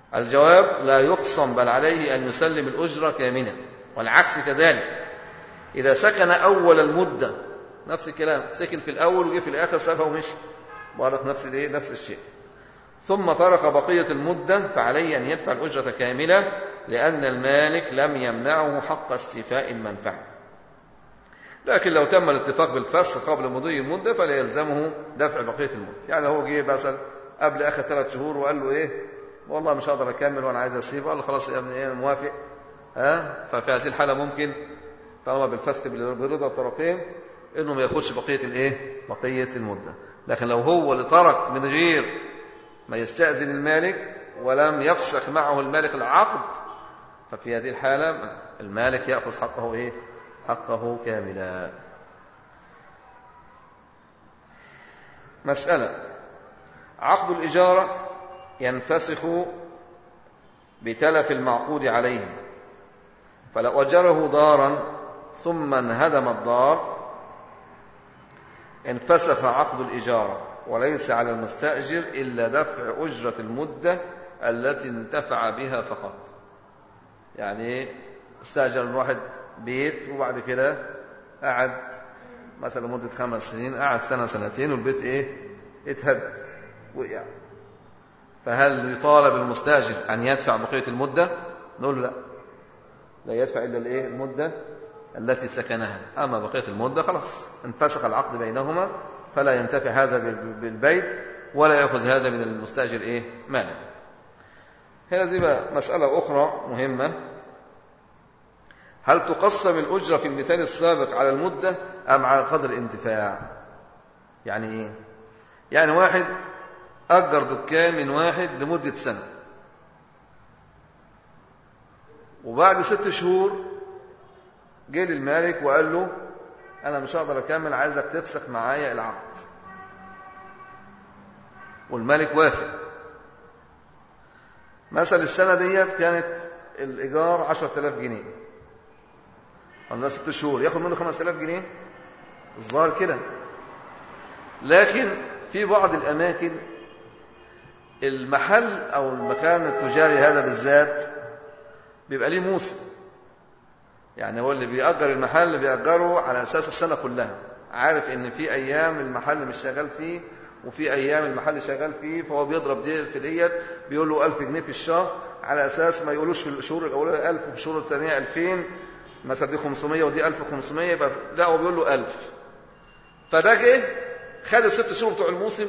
الجواب لا يقسم بل عليه أن يسلم الأجرة كاملة والعكس كذلك إذا سكن أول المدة نفس الكلام سكن في الأول وجي في الآخر سافه ومشي برضه نفس الايه نفس الشيء ثم ترك بقية المدة فعليه أن يدفع الأجرة كاملة لأن المالك لم يمنعه حق استيفاء المنفعة لكن لو تم الاتفاق بالفسخ قبل مضي المدة فلا يلزمه دفع بقية المدة يعني هو جه مثلا قبل آخر ثلاث شهور وقال له إيه والله مش هقدر أكمل وأنا عايز أسيبه قال له خلاص يا ابني إيه موافق ها ففي هذه الحالة ممكن طالما بالفسخ برضا الطرفين إنه ما ياخدش بقية الإيه بقية المدة لكن لو هو اللي ترك من غير ما يستأذن المالك ولم يفسخ معه المالك العقد ففي هذه الحالة المالك يأخذ حقه إيه حقه كاملا مسألة عقد الإجارة ينفسخ بتلف المعقود عليه فلو أجره دارا ثم انهدم الدار انفسخ عقد الإجارة وليس على المستأجر إلا دفع أجرة المدة التي انتفع بها فقط يعني استأجر الواحد بيت وبعد كده قعد مثلا مدة خمس سنين قعد سنة سنتين والبيت ايه اتهد وقع فهل يطالب المستاجر أن يدفع بقية المدة نقول له لا لا يدفع إلا الايه المدة التي سكنها أما بقية المدة خلاص انفسخ العقد بينهما فلا ينتفع هذا بالبيت ولا يأخذ هذا من المستاجر إيه مالا هذه مسألة أخرى مهمة هل تقسم الأجرة في المثال السابق على المدة أم على قدر الانتفاع يعني إيه يعني واحد أجر دكان من واحد لمدة سنة وبعد ست شهور جه للمالك وقال له أنا مش هقدر أكمل عايزك تفسخ معايا العقد والمالك وافق مثلا السنة ديت كانت الإيجار 10000 جنيه قلنا ست شهور ياخد منه 5000 جنيه الظاهر كده لكن في بعض الأماكن المحل أو المكان التجاري هذا بالذات بيبقى ليه موسم يعني هو اللي بيأجر المحل بيأجره على أساس السنة كلها عارف إن في أيام المحل مش شغال فيه وفي أيام المحل شغال فيه فهو بيضرب دي في ديت بيقول له 1000 جنيه في الشهر على أساس ما يقولوش في الشهور الأولى 1000 وفي الشهور الثانية 2000 مثلا دي 500 ودي 1500 يبقى لا هو بيقول له 1000 فده جه خد الست شهور بتوع الموسم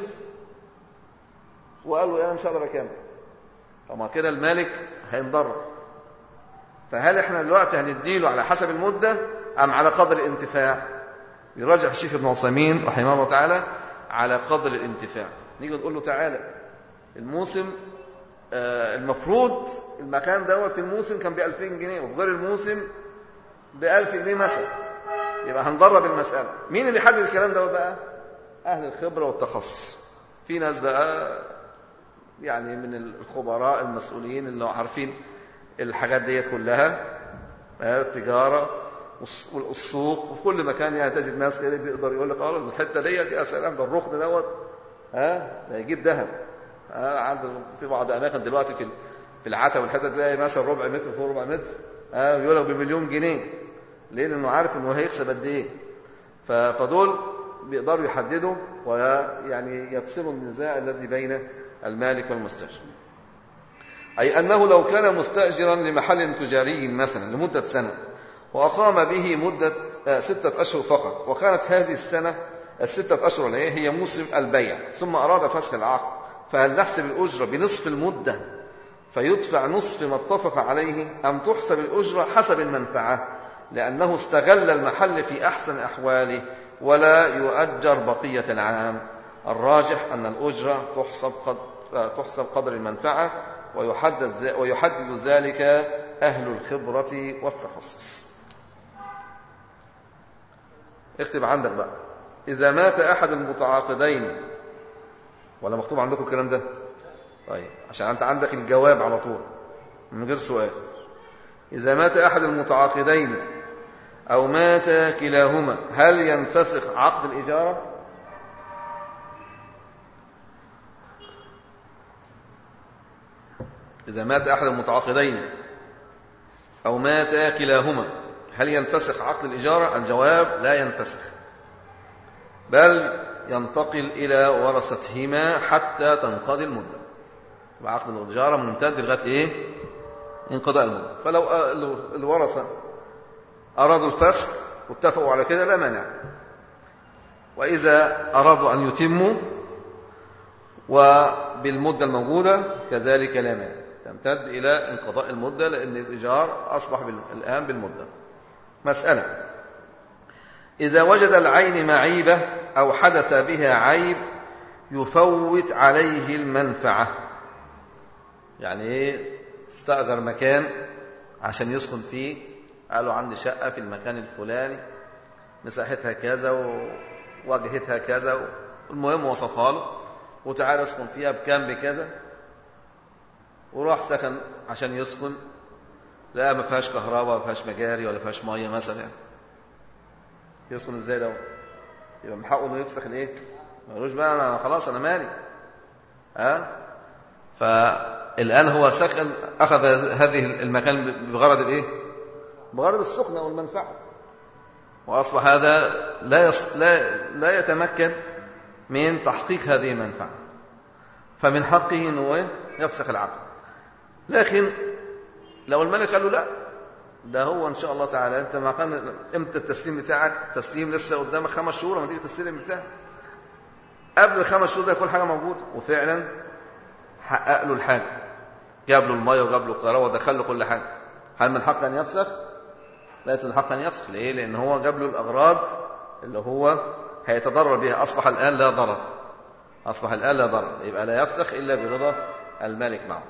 وقال له انا مش هقدر اكمل طب كده المالك هينضر فهل احنا دلوقتي هنديله على حسب المده ام على قدر الانتفاع يراجع الشيخ ابن عثيمين رحمه الله تعالى على قدر الانتفاع نيجي نقول له تعالى الموسم آه المفروض المكان دوت في الموسم كان ب 2000 جنيه وفي غير الموسم ب 1000 جنيه مثلا يبقى هندرب المسألة مين اللي يحدد الكلام ده بقى أهل الخبرة والتخصص في ناس بقى يعني من الخبراء المسؤولين اللي عارفين الحاجات ديت كلها التجارة والسوق وفي كل مكان يعني تجد ناس كده بيقدر يقول لك اه الحته ديت يا سلام ده الركن دوت ها ده يجيب ذهب ها عند في بعض اماكن دلوقتي في في العتا والحته تلاقي مثلا ربع متر فوق ربع متر ها بيقول لك بمليون جنيه ليه؟ لانه عارف انه هيكسب قد ايه فدول بيقدروا يحددوا ويعني يفصلوا النزاع الذي بين المالك والمستاجر أي أنه لو كان مستأجرا لمحل تجاري مثلا لمدة سنة وأقام به مدة ستة أشهر فقط وكانت هذه السنة الستة أشهر اللي هي موسم البيع ثم أراد فسخ العقد فهل نحسب الأجرة بنصف المدة فيدفع نصف ما اتفق عليه أم تحسب الأجرة حسب المنفعة لأنه استغل المحل في أحسن أحواله ولا يؤجر بقية العام الراجح أن الأجرة تحسب قد تحسب قدر المنفعة ويحدد ويحدد ذلك أهل الخبرة والتخصص اكتب عندك بقى إذا مات أحد المتعاقدين ولا مكتوب عندكم الكلام ده طيب عشان أنت عندك الجواب على طول من غير سؤال إذا مات أحد المتعاقدين أو مات كلاهما هل ينفسخ عقد الإجارة إذا مات أحد المتعاقدين أو مات كلاهما هل ينفسخ عقد الإجارة الجواب لا ينفسخ بل ينتقل إلى ورثتهما حتى تنقضي المدة وعقد الإجارة ممتد لغاية إيه؟ انقضاء المدة فلو الورثة أرادوا الفسخ واتفقوا على كده لا مانع وإذا أرادوا أن يتموا وبالمدة الموجودة كذلك لا مانع تمتد إلى انقضاء المدة لأن الإيجار أصبح الآن بالمدة مسألة إذا وجد العين معيبة أو حدث بها عيب يفوت عليه المنفعة يعني إيه استأجر مكان عشان يسكن فيه قالوا عندي شقة في المكان الفلاني مساحتها كذا وواجهتها كذا المهم وصفها له وتعال اسكن فيها بكام بكذا وراح سكن عشان يسكن لا ما فيهاش كهرباء ما فيهاش مجاري ولا فيهاش ميه مثلا يسكن ازاي ده يبقى من حقه انه يفسخ الايه ملوش بقى أنا خلاص انا مالي ها فالان هو سكن اخذ هذه المكان بغرض الايه بغرض السخنه والمنفعه واصبح هذا لا يص... لا لا يتمكن من تحقيق هذه المنفعه فمن حقه انه يفسخ العقد لكن لو الملك قال له لا ده هو ان شاء الله تعالى انت ما كان امتى التسليم بتاعك التسليم لسه قدامك خمس شهور لما تيجي تستلم بتاعك قبل الخمس شهور ده كل حاجه موجوده وفعلا حقق له الحاجه جاب له الميه وجاب له الكهرباء ودخل له كل حاجه هل من حق ان يفسخ؟ ليس من حق ان يفسخ ليه؟ لان هو جاب له الاغراض اللي هو هيتضرر بها اصبح الان لا ضرر اصبح الان لا ضرر يبقى لا يفسخ الا برضا المالك معه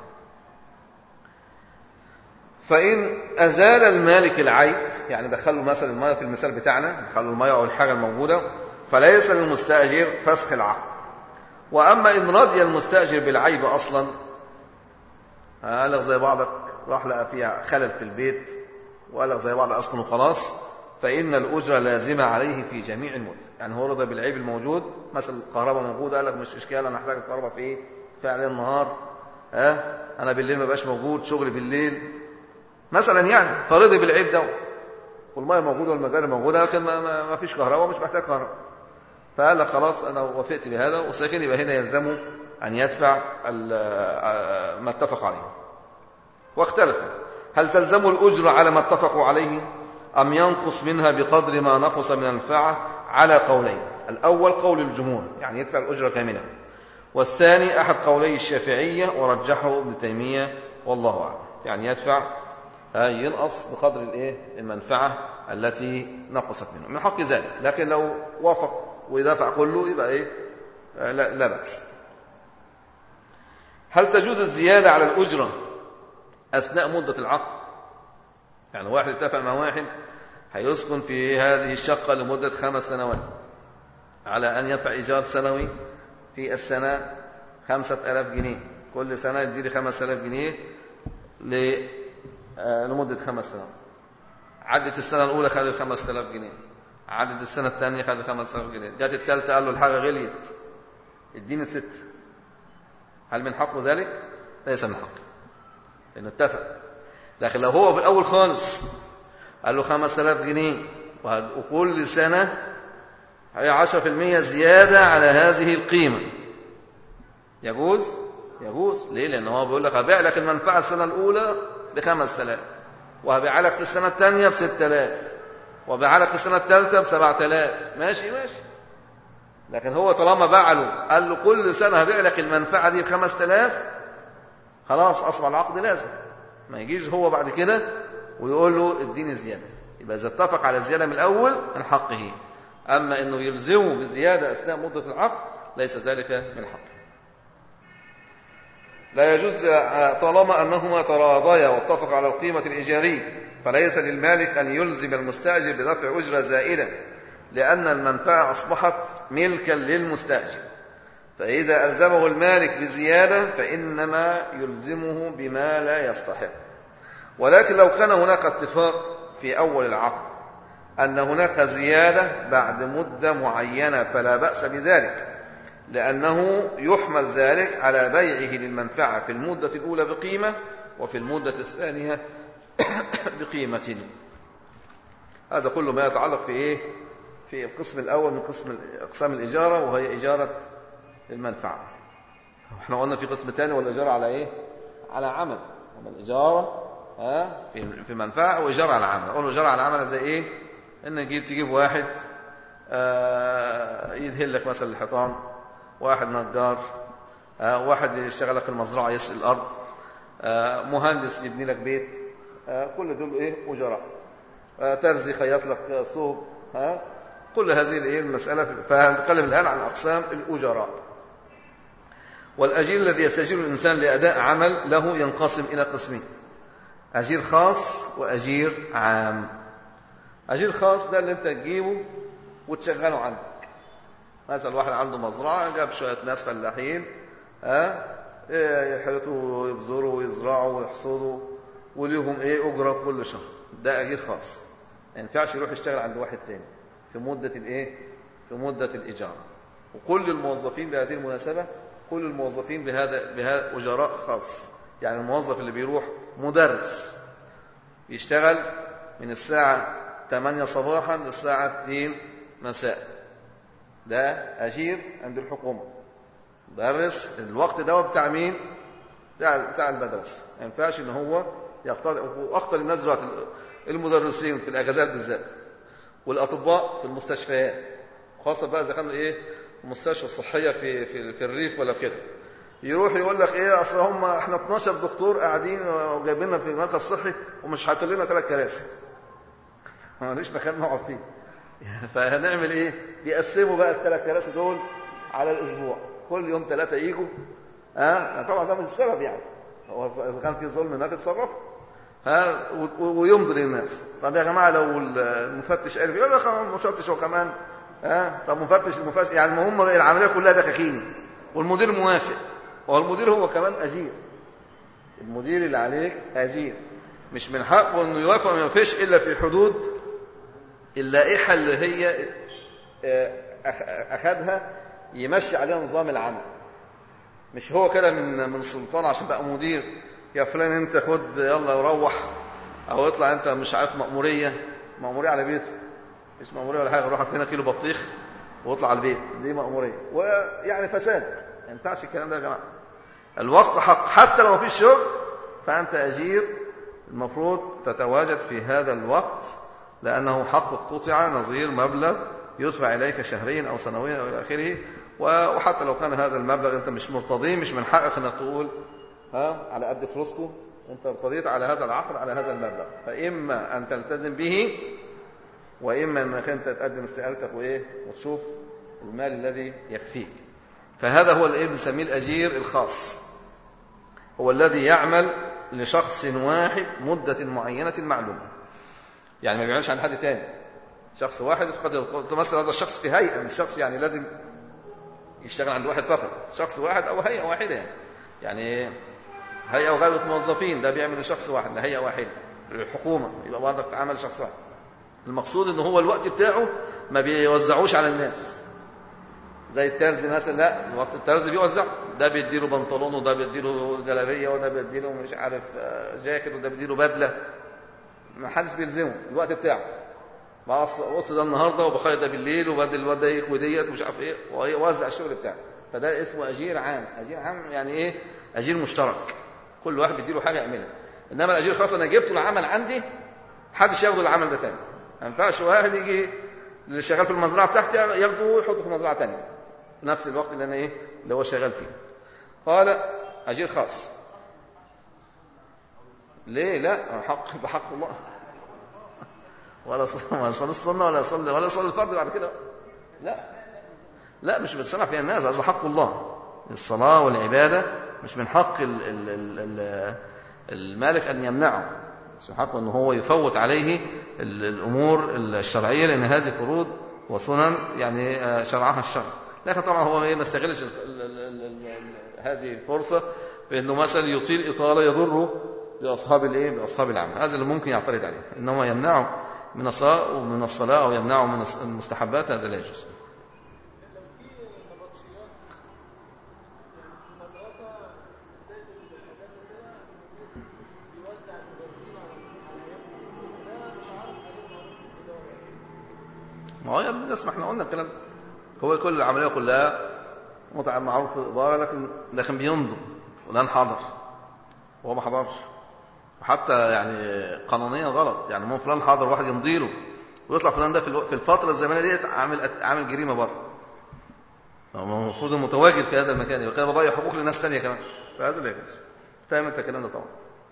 فإن أزال المالك العيب يعني دخلوا مثلا المياه في المثال بتاعنا دخلوا المياه أو الحاجة الموجودة فليس للمستأجر فسخ العقد وأما إن رضي المستأجر بالعيب أصلا قال لك زي بعضك راح لقى فيها خلل في البيت وقال لك زي بعض أسكن وخلاص فإن الأجرة لازمة عليه في جميع المدة يعني هو رضى بالعيب الموجود مثلا الكهرباء موجودة قال لك مش إشكال أنا أحتاج الكهرباء في إيه؟ فعلا النهار ها أه؟ أنا بالليل ما بقاش موجود شغلي بالليل مثلا يعني فرضي بالعيب دوت والميه موجوده والمجاري موجوده لكن ما, ما, ما فيش كهرباء ومش محتاج كهرباء فقال لك خلاص انا وافقت بهذا والساكن يبقى هنا يلزمه ان يدفع ما اتفق عليه واختلفوا هل تلزم الاجره على ما اتفقوا عليه ام ينقص منها بقدر ما نقص من المنفعه على قولين الاول قول الجمهور يعني يدفع الاجره كامله والثاني احد قولي الشافعيه ورجحه ابن تيميه والله اعلم يعني يدفع ينقص بقدر الايه المنفعه التي نقصت منه من حق ذلك لكن لو وافق ودفع كله يبقى ايه لا, لا باس هل تجوز الزياده على الاجره اثناء مده العقد يعني واحد اتفق مع واحد هيسكن في هذه الشقه لمده خمس سنوات على ان يدفع ايجار سنوي في السنه خمسة ألاف جنيه كل سنة يديني خمس ألاف جنيه لمدة خمس سنوات عدت السنة الأولى خد ال 5000 جنيه عدت السنة الثانية خد ال 5000 جنيه جت الثالثة قال له الحاجة غليت اديني ست هل من حقه ذلك؟ ليس من حقه لأنه اتفق لكن لو هو في الأول خالص قال له 5000 جنيه وكل سنة هي 10% زيادة على هذه القيمة يجوز؟ يجوز ليه؟ لأن هو بيقول لك هبيع لك المنفعة السنة الأولى بخمس آلاف وهبيع لك في السنة الثانية بست آلاف وبيع لك في السنة الثالثة بسبعة آلاف ماشي ماشي لكن هو طالما باع له قال له كل سنة هبيع لك المنفعة دي بخمس آلاف خلاص أصبح العقد لازم ما يجيش هو بعد كده ويقول له اديني زيادة يبقى إذا اتفق على الزيادة من الأول من حقه أما أنه يلزمه بزيادة أثناء مدة العقد ليس ذلك من حقه لا يجوز طالما أنهما تراضيا واتفقا على القيمة الإيجارية فليس للمالك أن يلزم المستأجر بدفع أجرة زائدة لأن المنفعة أصبحت ملكا للمستأجر فإذا ألزمه المالك بزيادة فإنما يلزمه بما لا يستحق ولكن لو كان هناك اتفاق في أول العقد أن هناك زيادة بعد مدة معينة فلا بأس بذلك لأنه يحمل ذلك على بيعه للمنفعة في المدة الأولى بقيمة وفي المدة الثانية بقيمة هذا كل ما يتعلق في إيه؟ في القسم الأول من قسم أقسام الإجارة وهي إجارة المنفعة احنا قلنا في قسم ثاني والإجارة على إيه؟ على عمل أما الإجارة ها في في منفعة وإجارة على عمل قلنا إجارة على عمل زي إيه؟ إن تجيب تجيب واحد آه يدهن لك مثلا الحيطان واحد نجار آه واحد يشتغل لك في المزرعة يسقي الأرض آه مهندس يبني لك بيت آه كل دول إيه أجراء آه ترزي خياط لك صوب ها كل هذه الايه المسألة فهنتكلم الآن عن أقسام الأجراء والأجير الذي يستجير الإنسان لأداء عمل له ينقسم إلى قسمين أجير خاص وأجير عام أجير خاص ده اللي أنت تجيبه وتشغله عندك مثلا واحد عنده مزرعة جاب شوية ناس فلاحين ها يحرثوا ويبذروا ويزرعوا ويحصدوا وليهم ايه أجرة كل شهر ده أجير خاص ما ينفعش يروح يشتغل عند واحد تاني في مدة الايه في مدة الإجارة وكل الموظفين بهذه المناسبة كل الموظفين بهذا بهذا أجراء خاص يعني الموظف اللي بيروح مدرس يشتغل من الساعة 8 صباحا للساعة 2 مساء ده أجير عند الحكومة مدرس الوقت ده بتاع مين بتاع بتاع المدرسة ما ينفعش ان هو يقتضي واخطر الناس دلوقتي المدرسين في الاجازات بالذات والاطباء في المستشفيات خاصه بقى اذا كانوا ايه المستشفى الصحيه في في في الريف ولا في كده يروح يقول لك ايه اصل هم احنا 12 دكتور قاعدين وجايبين لنا في مركز صحي ومش حاطين لنا ثلاث كراسي ماليش مكان نقعد فيه فهنعمل ايه يقسموا بقى الثلاث كراسي دول على الاسبوع كل يوم ثلاثه يجوا ها أه؟ طبعا ده مش السبب يعني هو اذا كان في ظلم هناك يتصرف ها ويمضي للناس طب يا جماعه لو المفتش قال يقول لك المفتش هو كمان ها طب مفتش المفتش يعني المهم العمليه كلها دكاكيني والمدير موافق هو المدير هو كمان اجير المدير اللي عليك اجير مش من حقه انه يوافق وما يوافقش الا في حدود اللائحه اللي هي اخذها يمشي عليها نظام العمل مش هو كده من من السلطان عشان بقى مدير يا فلان انت خد يلا وروح او اطلع انت مش عارف مأمورية مأمورية على بيته مش مأمورية ولا حاجة روح هنا كيلو بطيخ واطلع على البيت دي مأمورية ويعني فساد ما ينفعش الكلام ده يا جماعة الوقت حق حتى لو مفيش شغل فأنت أجير المفروض تتواجد في هذا الوقت لأنه حق اقتطع نظير مبلغ يدفع إليك شهريا أو سنويا أو إلى آخره وحتى لو كان هذا المبلغ أنت مش مرتضيه مش من حقك أنك تقول ها على قد فلوسكم انت ارتضيت على هذا العقد على هذا المبلغ فاما ان تلتزم به واما انك انت تقدم استقالتك وايه وتشوف المال الذي يكفيك فهذا هو الايه بنسميه الاجير الخاص هو الذي يعمل لشخص واحد مدة معينة معلومة يعني ما بيعملش عن حد تاني شخص واحد قد تمثل هذا الشخص في هيئة مش شخص يعني لازم يشتغل عند واحد فقط شخص واحد أو هيئة واحدة يعني يعني هيئة وغير موظفين ده بيعمل لشخص واحد لهيئة واحدة الحكومة يبقى برضك عمل شخص واحد المقصود ان هو الوقت بتاعه ما بيوزعوش على الناس زي الترزي مثلا لا وقت الترزي بيوزع ده بيديله بنطلون وده بيديله جلابيه وده بيديله مش عارف جاكيت وده بيديله بدله ما حدش بيلزمه الوقت بتاعه بص ده النهارده وبخيط ده بالليل وبدل وده يكوي ديت ومش عارف ايه ويوزع الشغل بتاعه فده اسمه اجير عام اجير عام يعني ايه اجير مشترك كل واحد بيديله حاجه يعملها انما الاجير خاص انا جبته العمل عندي محدش ياخد العمل ده تاني ما ينفعش واحد يجي اللي شغال في المزرعه بتاعتي ياخده ويحطه في مزرعه ثانيه في نفس الوقت اللي انا ايه اللي هو شغال فيه قال اجير خاص ليه لا حق بحق الله ولا ولا يصلي السنه ولا يصلي ولا يصلي الفرض بعد كده لا لا مش بتصنع فيها الناس هذا حق الله الصلاه والعباده مش من حق ال ال ال المالك ان يمنعه مش من حقه ان هو يفوت عليه الامور الشرعيه لان هذه فروض وسنن يعني شرعها الشرع لكن طبعا هو ما استغلش هذه الفرصه بانه مثلا يطيل اطاله يضره باصحاب الايه باصحاب العمل هذا اللي ممكن يعترض عليه انما يمنعه من الصلاه ومن الصلاه او يمنعه من المستحبات هذا لا يجوز ما هو يا ابن الناس ما احنا قلنا الكلام هو كل العملية كلها متعة معروف في الإدارة لكن لكن بينظر فلان حضر هو ما حضرش وحتى يعني قانونيا غلط يعني مو فلان حاضر واحد يمضي له ويطلع فلان ده في الفترة الزمنية ديت عامل عامل جريمة بره المفروض المتواجد في هذا المكان يبقى كده بضيع حقوق لناس ثانيه كمان فهذا لا يجوز فاهم انت الكلام ده طبعا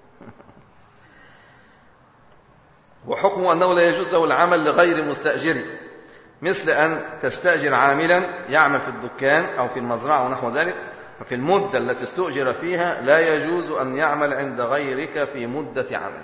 وحكمه انه لا يجوز له العمل لغير مستاجر مثل ان تستاجر عاملا يعمل في الدكان او في المزرعه ونحو ذلك ففي المده التي استؤجر فيها لا يجوز ان يعمل عند غيرك في مده عمل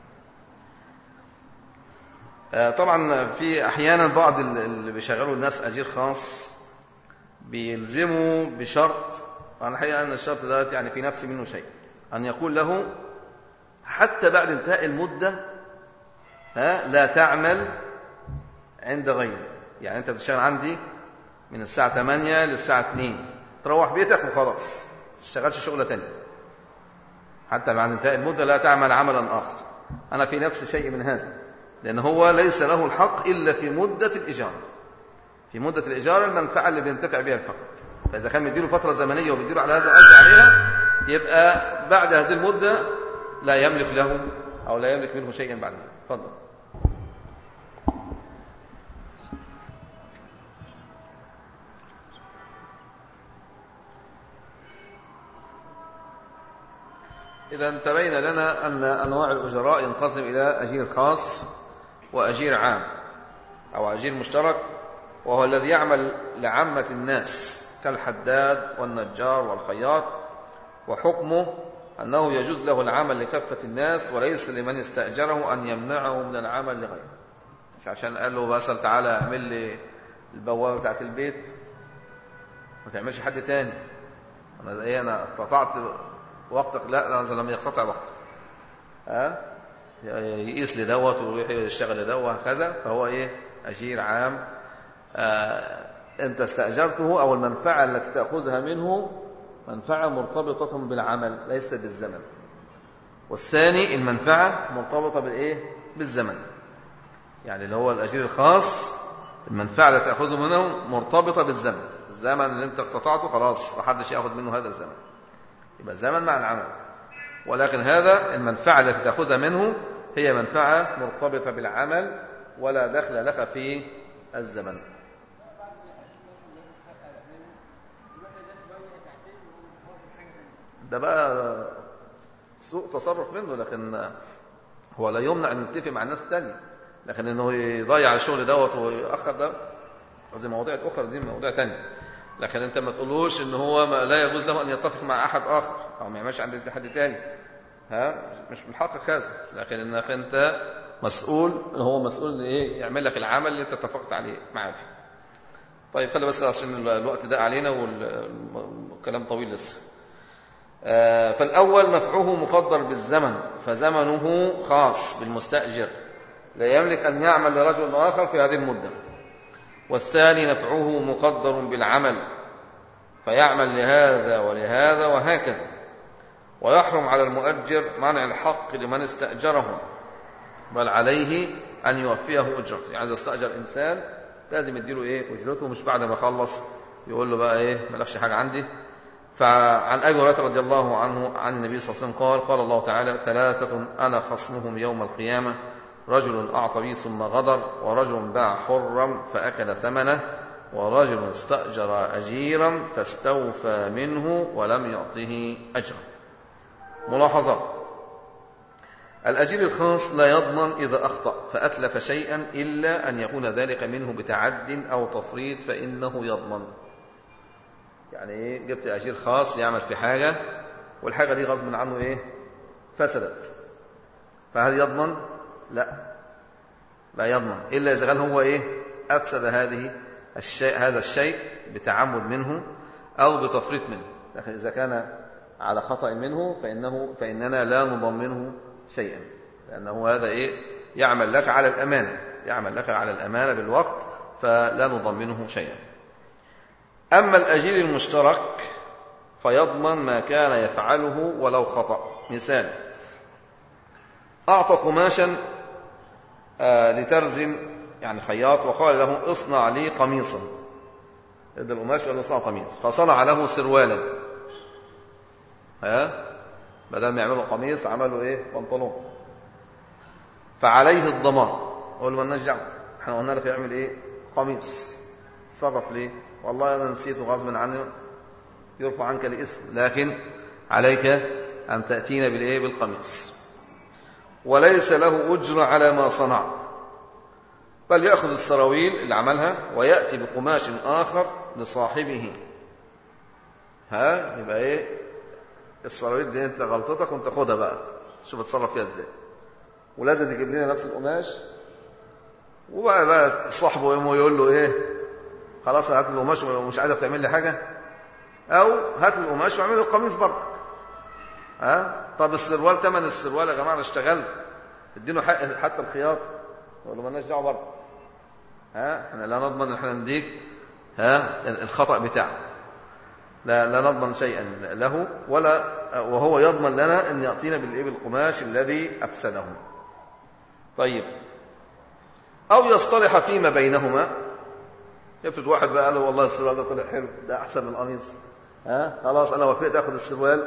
طبعا في احيانا بعض اللي بيشغلوا الناس اجير خاص بيلزموا بشرط أنا الحقيقة أن الشرط ده يعني في نفسي منه شيء أن يقول له حتى بعد انتهاء المدة ها لا تعمل عند غيري يعني أنت بتشتغل عندي من الساعة 8 للساعة 2 تروح بيتك وخلاص ما تشتغلش شغلة تانية حتى بعد انتهاء المدة لا تعمل عملا آخر أنا في نفس شيء من هذا لأن هو ليس له الحق إلا في مدة الإجارة في مدة الإجارة المنفعة اللي بينتفع بها فقط فإذا كان مديله فترة زمنية وبيديله على هذا الأجر عليها يبقى بعد هذه المدة لا يملك له أو لا يملك منه شيئا بعد ذلك تفضل إذا تبين لنا أن أنواع الأجراء ينقسم إلى أجير خاص وأجير عام أو أجير مشترك وهو الذي يعمل لعامة الناس كالحداد والنجار والخياط وحكمه أنه يجوز له العمل لكافة الناس وليس لمن استأجره أن يمنعه من العمل لغيره مش عشان قال له بسأل تعالى اعمل لي البوابة بتاعت البيت ما تعملش حد تاني أنا إيه أنا قطعت وقتك لا أنا لم يقتطع وقته ها يقيس لدوت ويشتغل لدوت هكذا فهو إيه أجير عام آه أنت استأجرته أو المنفعة التي تأخذها منه منفعة مرتبطة بالعمل ليس بالزمن والثاني المنفعة مرتبطة بالإيه؟ بالزمن يعني اللي هو الأجير الخاص المنفعة التي تأخذه منه مرتبطة بالزمن الزمن اللي أنت اقتطعته خلاص محدش يأخذ منه هذا الزمن يبقى الزمن مع العمل ولكن هذا المنفعة التي تأخذها منه هي منفعة مرتبطة بالعمل ولا دخل لك في الزمن ده بقى سوء تصرف منه لكن هو لا يمنع ان يتفق مع الناس التانية لكن انه يضيع الشغل دوت ويأخر ده قصدي مواضيع اخرى دي مواضيع تانية لكن انت ما تقولوش ان هو ما لا يجوز له ان يتفق مع احد اخر او ما يعملش عند حد تاني ها مش من حقك هذا لكن انك انت مسؤول هو مسؤول ايه يعمل لك العمل اللي انت اتفقت عليه معاه فيه طيب خلي بس عشان الوقت ده علينا والكلام طويل لسه فالأول نفعه مقدر بالزمن فزمنه خاص بالمستأجر لا يملك أن يعمل لرجل آخر في هذه المدة والثاني نفعه مقدر بالعمل فيعمل لهذا ولهذا وهكذا ويحرم على المؤجر منع الحق لمن استأجره بل عليه أن يوفيه أجرته يعني إذا استأجر إنسان لازم يديله إيه أجرته مش بعد ما خلص يقول له بقى إيه مالكش حاجة عندي فعن أبي هريرة رضي الله عنه عن النبي صلى الله عليه وسلم قال قال الله تعالى ثلاثة أنا خصمهم يوم القيامة رجل أعطى بي ثم غدر ورجل باع حرا فأكل ثمنه ورجل استأجر أجيرا فاستوفى منه ولم يعطه أجرا ملاحظات الأجير الخاص لا يضمن إذا أخطأ فأتلف شيئا إلا أن يكون ذلك منه بتعد أو تفريط فإنه يضمن يعني إيه جبت أجير خاص يعمل في حاجة والحاجة دي غصب عنه إيه فسدت فهل يضمن لا لا يضمن إلا إذا قال هو إيه أفسد هذه الشيء هذا الشيء بتعمد منه أو بتفريط منه لكن إذا كان على خطأ منه فإنه فإننا لا نضمنه شيئا لأنه هذا إيه يعمل لك على الأمانة يعمل لك على الأمانة بالوقت فلا نضمنه شيئا أما الأجير المشترك فيضمن ما كان يفعله ولو خطأ مثال أعطى قماشا لترز يعني خياط وقال له اصنع لي قميصا ادى القماش وقال له اصنع قميص فصنع له سروالا ها بدل ما يعملوا قميص عملوا ايه بنطلون فعليه الضمان قول ما نرجع احنا قلنا لك يعمل ايه قميص صرف ليه والله انا نسيته غصبا عني يرفع عنك الاسم لكن عليك ان تاتينا بالايه بالقميص وليس له اجر على ما صنع بل ياخذ السراويل اللي عملها وياتي بقماش اخر لصاحبه ها يبقى ايه السراويل دي انت غلطتك وانت خدها بقى شوف اتصرف فيها ازاي ولازم تجيب لنا نفس القماش وبقى بقى صاحبه يقوم يقول له ايه خلاص هات القماش ومش عايزك تعمل لي حاجه او هات القماش واعمل لي القميص برضك ها طب السروال ثمن السروال يا جماعه انا اشتغلت اديله حق حتى الخياط يقول له مالناش دعوه برضه ها احنا لا نضمن ان احنا نديك ها الخطا بتاعه لا لا نضمن شيئا له ولا وهو يضمن لنا ان يعطينا بالايه بالقماش الذي افسده طيب او يصطلح فيما بينهما افرض واحد بقى قال له والله السروال ده طلع حلو ده احسن من القميص ها خلاص انا وافقت اخد السروال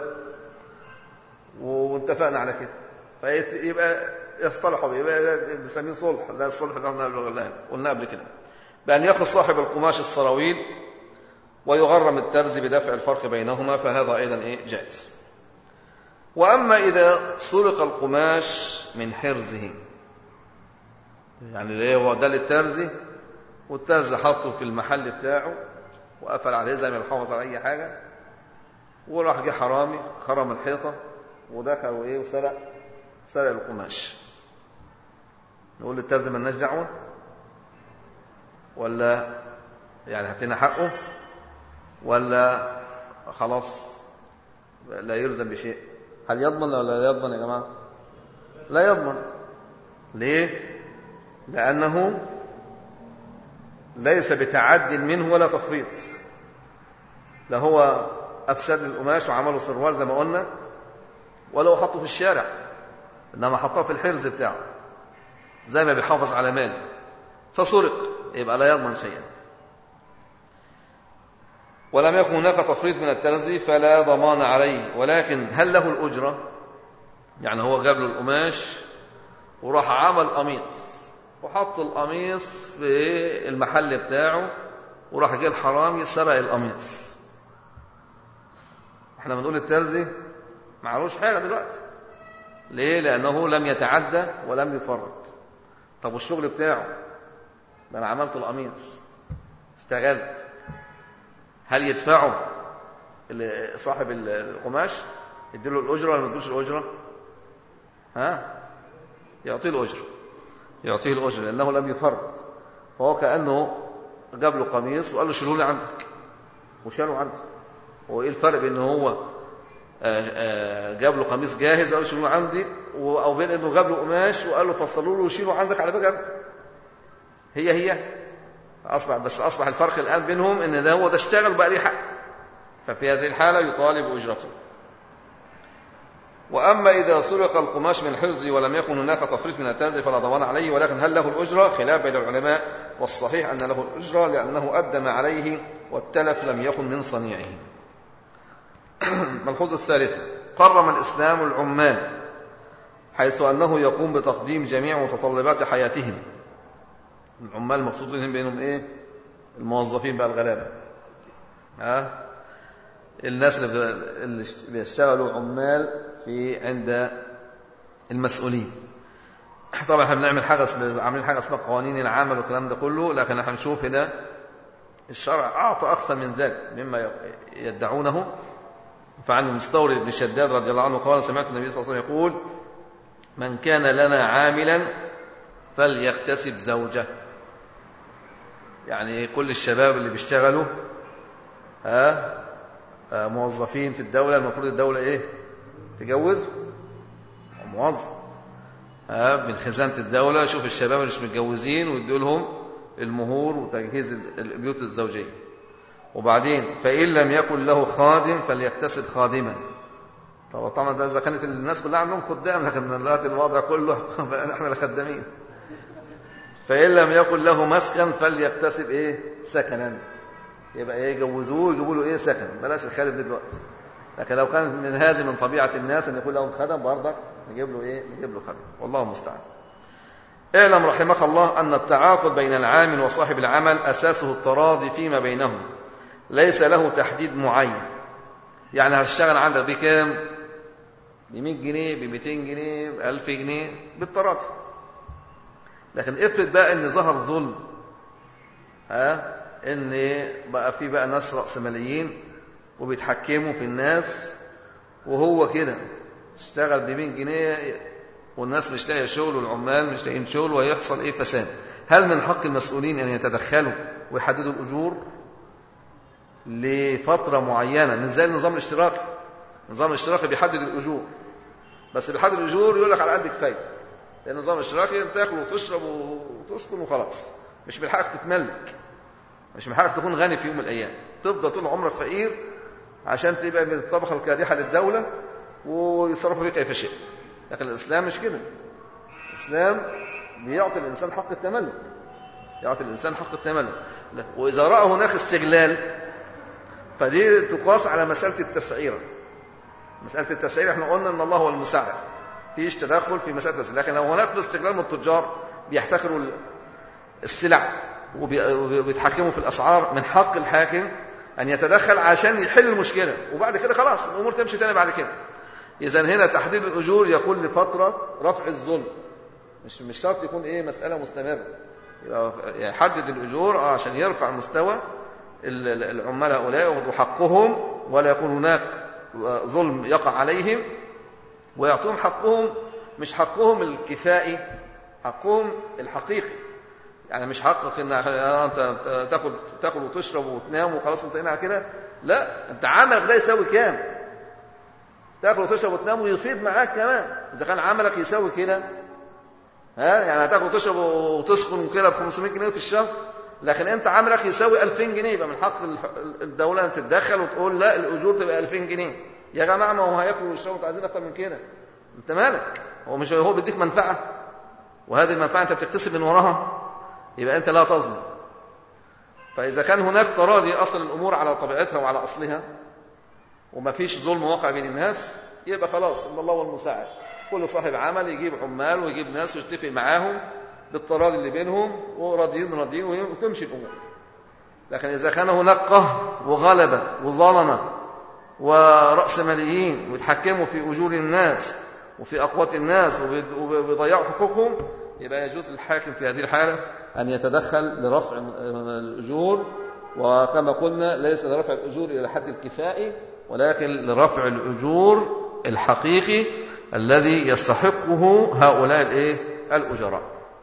واتفقنا على كده فيبقى يصطلحوا يبقى بنسميه صلح زي الصلح اللي قلنا قلنا قبل كده بأن يأخذ صاحب القماش السراويل ويغرم الترز بدفع الفرق بينهما فهذا أيضا إيه جائز وأما إذا سرق القماش من حرزه يعني اللي هو ده للترزي والترز حطه في المحل بتاعه وقفل عليه زي ما يحافظ على أي حاجة وراح جه حرامي خرم الحيطة ودخل وإيه وسرق سرق القماش نقول للترز مالناش دعوة ولا يعني هاتنا حقه ولا خلاص لا يلزم بشيء هل يضمن ولا لا يضمن يا جماعة لا يضمن ليه لأنه ليس بتعد منه ولا تفريط لا هو أفسد القماش وعمله سروال زي ما قلنا ولا هو حطه في الشارع إنما حطه في الحرز بتاعه زي ما بيحافظ على ماله فسرق يبقى لا يضمن شيئا ولم يكن هناك تفريط من الترزي فلا ضمان عليه ولكن هل له الأجرة يعني هو جاب له القماش وراح عمل قميص وحط القميص في المحل بتاعه وراح جه الحرامي سرق القميص احنا بنقول الترزي معلوش حاجة دلوقتي ليه لأنه لم يتعدى ولم يفرط طب والشغل بتاعه ده أنا عملت القميص اشتغلت هل يدفعه صاحب القماش يديله الأجرة ولا ما يديلوش الأجرة ها يعطيه الأجرة يعطيه الأجرة لأنه لم يفرط فهو كأنه جاب له قميص وقال له شيله لي عندك وشاله عندك هو ايه الفرق بين هو جاب له قميص جاهز وقال له شيله عندي او بين انه جاب له قماش وقال له فصلوا له وشيله عندك على فكره انت هي هي اصبح بس اصبح الفرق الان بينهم ان ده هو ده اشتغل وبقى ليه حق ففي هذه الحاله يطالب اجرته واما اذا سرق القماش من حرزه ولم يكن هناك تفريط من التازي فلا ضمان عليه ولكن هل له الاجره خلاف بين العلماء والصحيح ان له الاجره لانه ادى ما عليه والتلف لم يكن من صنيعه ملحوظة الثالثة قرم الإسلام العمال حيث أنه يقوم بتقديم جميع متطلبات حياتهم العمال المقصودين بينهم إيه الموظفين بقى الغلابة ها الناس اللي بيشتغلوا عمال في عند المسؤولين طبعا احنا بنعمل حاجه عاملين حاجه اسمها قوانين العمل والكلام ده كله لكن احنا هنشوف هنا الشرع اعطى اكثر من ذلك مما يدعونه فعن المستورد بن شداد رضي الله عنه قال سمعت النبي صلى الله عليه وسلم يقول من كان لنا عاملا فليغتسب زوجه يعني كل الشباب اللي بيشتغلوا ها موظفين في الدولة المفروض الدولة ايه تجوز موظف ها من خزانة الدولة شوف الشباب اللي مش متجوزين ويدوا لهم المهور وتجهيز البيوت الزوجية وبعدين فإن لم يكن له خادم فليكتسب خادما طبعا طبعا ده إذا كانت الناس كلها عندهم خدام لكن دلوقتي الوضع كله بقى احنا اللي خدامين فإن لم يكن له مسكن فليكتسب إيه سكنا يبقى إيه يجوزوه يجيبوا له إيه سكن بلاش الخادم دلوقتي لكن لو كان من هذه من طبيعة الناس أن يكون لهم خدم برضك نجيب له إيه نجيب له خدم والله المستعان اعلم رحمك الله أن التعاقد بين العامل وصاحب العمل أساسه التراضي فيما بينهم ليس له تحديد معين يعني هتشتغل عندك بكام ب 100 جنيه ب 200 جنيه ب 1000 جنيه بالتراضي لكن افرض بقى ان ظهر ظلم ها ان بقى في بقى ناس رأسماليين وبيتحكموا في الناس وهو كده اشتغل ب 100 جنيه والناس مش لاقيه شغل والعمال مش لاقيين شغل ويحصل ايه فساد هل من حق المسؤولين ان يتدخلوا ويحددوا الاجور لفتره معينه مش زي النظام الاشتراكي النظام الاشتراكي بيحدد الاجور بس بيحدد الاجور يقول لك على قد كفايه لان النظام الاشتراكي بتاكل وتشرب وتسكن وخلاص مش من حقك تتملك مش من حقك تكون غني في يوم من الايام تفضل طول عمرك فقير عشان تبقى من الطبقه الكادحه للدوله ويصرفوا فيك كيف شاء لكن الإسلام مش كده الإسلام بيعطي الإنسان حق التملك يعطي الإنسان حق التملك وإذا رأى هناك استغلال فدي تقاس على مسألة التسعيرة مسألة التسعير احنا قلنا ان الله هو المسعر فيش تدخل في مسألة التسعير لكن لو هناك استغلال من التجار بيحتكروا السلع وبيتحكموا في الأسعار من حق الحاكم أن يتدخل عشان يحل المشكلة وبعد كده خلاص الأمور تمشي تاني بعد كده إذا هنا تحديد الأجور يكون لفترة رفع الظلم مش مش شرط يكون إيه مسألة مستمرة يبقى يحدد الأجور آه عشان يرفع مستوى العمال هؤلاء ويأخذوا حقهم ولا يكون هناك ظلم يقع عليهم ويعطوهم حقهم مش حقهم الكفائي حقهم الحقيقي يعني مش حقك ان انت تاكل تاكل وتشرب وتنام وخلاص انتهينا كده لا انت عملك ده يساوي كام تاكل وتشرب وتنام ويفيد معاك كمان اذا كان عملك يساوي كده ها يعني هتاكل وتشرب وتسكن وكده ب 500 جنيه في الشهر لكن انت عملك يساوي 2000 جنيه يبقى من حق الدوله ان تتدخل وتقول لا الاجور تبقى 2000 جنيه يا جماعه ما هو هياكل ويشرب انتوا عايزين اكتر من كده انت مالك هو مش هو بيديك منفعه وهذه المنفعه انت بتكتسب من وراها يبقى انت لا تظلم فاذا كان هناك تراضي اصلا الامور على طبيعتها وعلى اصلها وما فيش ظلم واقع بين الناس يبقى خلاص ان الله هو المساعد كل صاحب عمل يجيب عمال ويجيب ناس ويتفق معاهم بالتراضي اللي بينهم وراضيين راضيين وتمشي الامور لكن اذا كان هناك قهر وغلبه وظلمه ورأسماليين ويتحكموا في اجور الناس وفي اقوات الناس وبيضيعوا حقوقهم يبقى يجوز للحاكم في هذه الحاله ان يتدخل لرفع الاجور وكما قلنا ليس لرفع الأجور إلى حد الكفائي ولكن لرفع الأجور الحقيقي الذي يستحقه هؤلاء الايه الأجراء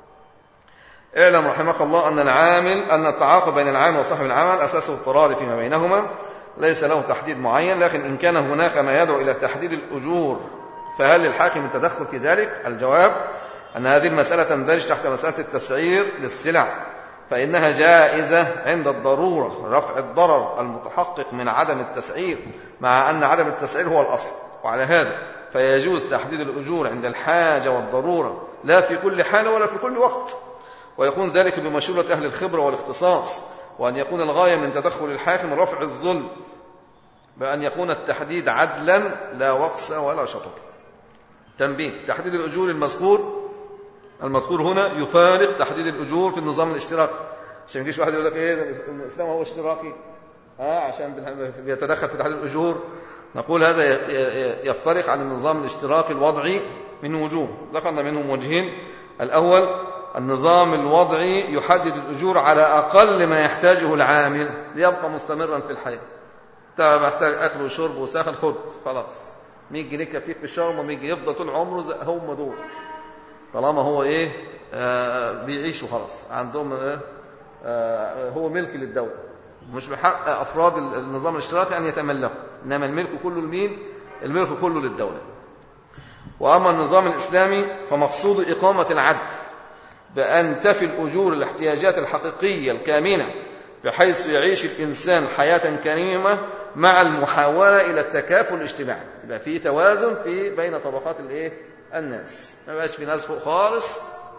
اعلم رحمك الله أن العامل أن التعاقد بين العامل وصاحب العمل أساسه التراضي فيما بينهما ليس له تحديد معين لكن إن كان هناك ما يدعو إلى تحديد الأجور فهل للحاكم التدخل في ذلك الجواب أن هذه المسألة تندرج تحت مسألة التسعير للسلع فإنها جائزة عند الضرورة رفع الضرر المتحقق من عدم التسعير مع أن عدم التسعير هو الأصل وعلى هذا فيجوز تحديد الأجور عند الحاجة والضرورة لا في كل حالة ولا في كل وقت ويكون ذلك بمشورة أهل الخبرة والاختصاص وأن يكون الغاية من تدخل الحاكم رفع الظلم بأن يكون التحديد عدلا لا وقس ولا شطر تنبيه تحديد الأجور المذكور المذكور هنا يفارق تحديد الأجور في النظام الاشتراكي عشان يجيش واحد يقول لك ايه الإسلام هو اشتراكي ها عشان بيتدخل في تحديد الأجور نقول هذا يفترق عن النظام الاشتراكي الوضعي من وجوه ذكرنا منهم وجهين الأول النظام الوضعي يحدد الأجور على أقل ما يحتاجه العامل ليبقى مستمرا في الحياة انت محتاج أكل وشرب وساخن خد خلاص 100 جنيه كفيك في الشهر وما يجي يفضل طول عمره هم دول طالما هو ايه آه بيعيشوا خلاص عندهم آه آه هو ملك للدولة مش بحق أفراد النظام الاشتراكي أن يتملكوا إنما الملك كله لمين الملك كله للدولة وأما النظام الإسلامي فمقصود إقامة العدل بأن تفي الأجور الاحتياجات الحقيقية الكامنة بحيث يعيش الإنسان حياة كريمة مع المحاولة إلى التكافل الاجتماعي يبقى في توازن في بين طبقات الايه الناس ما بقاش في ناس فوق خالص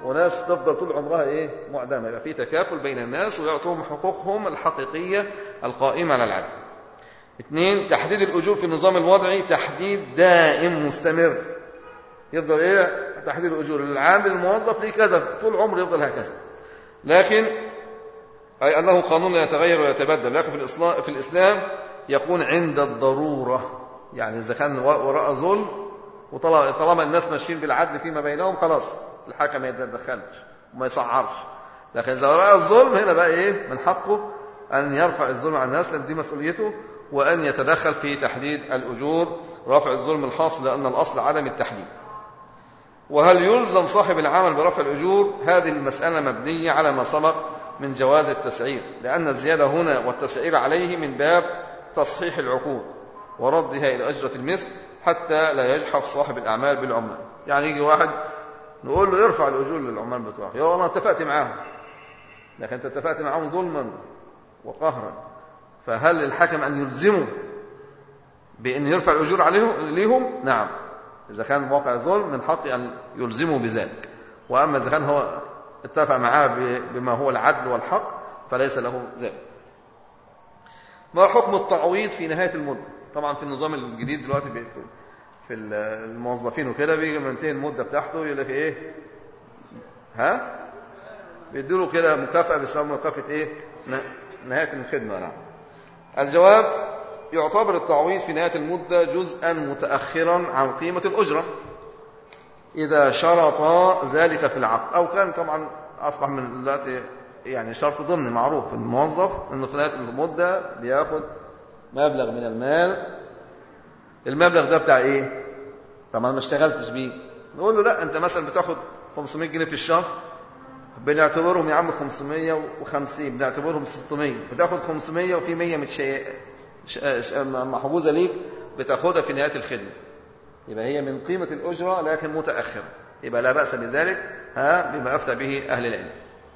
وناس تفضل طول عمرها ايه معدمه يبقى في تكافل بين الناس ويعطوهم حقوقهم الحقيقيه القائمه على العدل اثنين تحديد الاجور في النظام الوضعي تحديد دائم مستمر يفضل ايه تحديد الاجور العامل الموظف ليه كذا طول عمره يفضل هكذا لكن اي انه قانون يتغير ويتبدل لكن في الاسلام في الاسلام يكون عند الضروره يعني اذا كان وراء ظلم وطالما الناس ماشيين بالعدل فيما بينهم خلاص الحاكم ما يتدخلش وما يسعرش لكن إذا رأى الظلم هنا بقى إيه من حقه أن يرفع الظلم عن الناس لأن دي مسؤوليته وأن يتدخل في تحديد الأجور رفع الظلم الحاصل لأن الأصل عدم التحديد وهل يلزم صاحب العمل برفع الأجور هذه المسألة مبنية على ما سبق من جواز التسعير لأن الزيادة هنا والتسعير عليه من باب تصحيح العقود وردها إلى أجرة المثل حتى لا يجحف صاحب الأعمال بالعمال يعني يجي واحد نقول له ارفع الأجور للعمال بتوعك يا والله اتفقت معاهم لكن انت اتفقت معاهم ظلما وقهرا فهل الحكم أن يلزمه بأن يرفع الأجور عليهم ليهم نعم إذا كان واقع ظلم من حقه أن يلزمه بذلك وأما إذا كان هو اتفق معاه بما هو العدل والحق فليس له ذلك ما حكم التعويض في نهاية المدة طبعا في النظام الجديد دلوقتي في الموظفين وكده بيجي منتهي المده بتاعته يقول لك ايه ها بيدوا له كده مكافاه بيسموها مكافاه ايه نهايه الخدمه نعم الجواب يعتبر التعويض في نهايه المده جزءا متاخرا عن قيمه الاجره اذا شرط ذلك في العقد او كان طبعا اصبح من دلوقتي يعني شرط ضمني معروف الموظف انه في نهايه المده بياخد مبلغ من المال المبلغ ده بتاع ايه طب انا ما اشتغلتش بيه نقول له لا انت مثلا بتاخد 500 جنيه في الشهر بنعتبرهم يا عم 550 بنعتبرهم 600 بتاخد 500 وفي 100 متشي... محجوزه ليك بتاخدها في نهايه الخدمه يبقى هي من قيمه الاجره لكن متاخره يبقى لا باس بذلك ها بما افتى به اهل العلم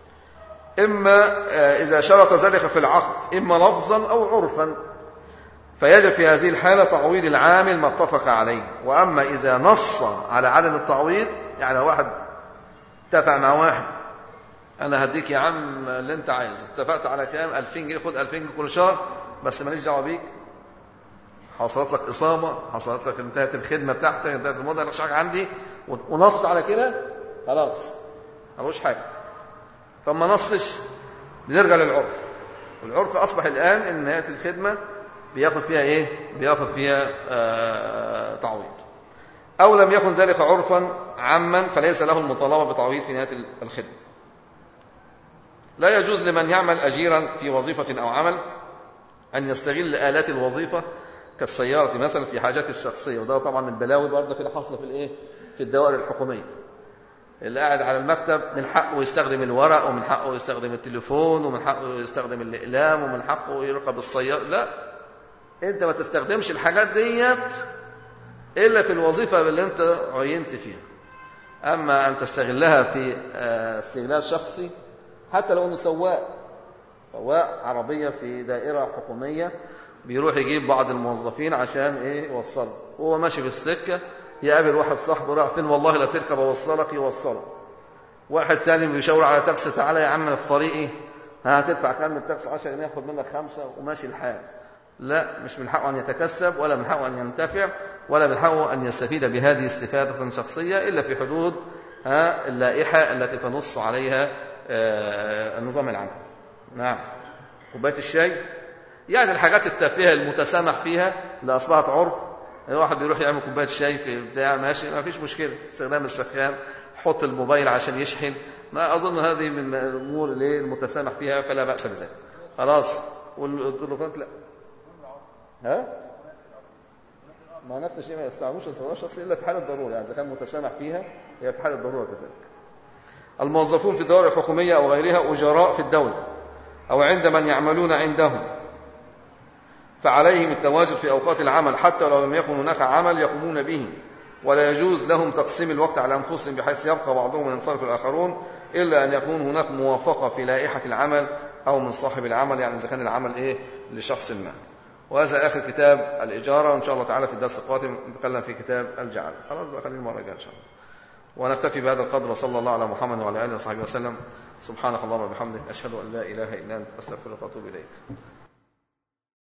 اما اذا شرط ذلك في العقد اما لفظا او عرفا فيجب في هذه الحالة تعويض العامل ما اتفق عليه وأما إذا نص على عدم التعويض يعني لو واحد اتفق مع واحد أنا هديك يا عم اللي أنت عايزه اتفقت على كام 2000 جنيه خد 2000 جنيه كل شهر بس ماليش دعوة بيك حصلت لك إصابة حصلت لك انتهت الخدمة بتاعتك انتهت المدة لك حاجة عندي ونص على كده خلاص ملوش حاجة طب ما نصش بنرجع للعرف العرف أصبح الآن إن نهاية الخدمة بياخد فيها ايه بياخد فيها آه تعويض او لم يكن ذلك عرفا عاما فليس له المطالبه بتعويض في نهايه الخدمه لا يجوز لمن يعمل اجيرا في وظيفه او عمل ان يستغل الات الوظيفه كالسياره مثلا في حاجاته الشخصيه وده طبعا البلاوي برضه كده حاصله في الايه في الدوائر الحكوميه اللي قاعد على المكتب من حقه يستخدم الورق ومن حقه يستخدم التليفون ومن حقه يستخدم الاقلام ومن حقه يركب السياره لا انت ما تستخدمش الحاجات ديت الا في الوظيفه اللي انت عينت فيها اما ان تستغلها في استغلال شخصي حتى لو انه سواق سواق عربيه في دائره حكوميه بيروح يجيب بعض الموظفين عشان ايه يوصله وهو ماشي في السكه يقابل واحد صاحبه راح فين والله لا تركب اوصلك يوصلك واحد تاني بيشاور على تاكسي تعالى يا عم في طريقي هتدفع كام من التاكسي 10 جنيه ياخد منك خمسه وماشي الحال لا مش من حقه أن يتكسب ولا من حقه أن ينتفع ولا من حقه أن يستفيد بهذه استفادة شخصية إلا في حدود اللائحة التي تنص عليها النظام العام نعم كوباية الشاي يعني الحاجات التافهة المتسامح فيها اللي أصبحت عرف الواحد بيروح يعمل كوباية شاي في بتاع ماشي ما فيش مشكلة استخدام السخان حط الموبايل عشان يشحن ما أظن هذه من الأمور اللي المتسامح فيها فلا بأس بذلك خلاص والتليفونات لا ها ما نفس الشيء ما يستعملوش الاستخدام الشخصي الا في حاله الضروره يعني اذا كان متسامح فيها هي في حاله الضروره كذلك الموظفون في الدوائر الحكوميه او غيرها اجراء في الدوله او عند من يعملون عندهم فعليهم التواجد في اوقات العمل حتى لو لم يكن هناك عمل يقومون به ولا يجوز لهم تقسيم الوقت على انفسهم بحيث يبقى بعضهم وينصرف الاخرون الا ان يكون هناك موافقه في لائحه العمل او من صاحب العمل يعني اذا كان العمل ايه لشخص ما وهذا آخر كتاب الإجارة وإن شاء الله تعالى في الدرس القادم نتكلم في كتاب الجعل خلاص بقى خلينا المرة الجاية إن شاء الله ونكتفي بهذا القدر وصلى الله على محمد وعلى آله وصحبه وسلم سبحانك اللهم وبحمدك أشهد أن لا إله إلا أنت أستغفرك وأتوب إليك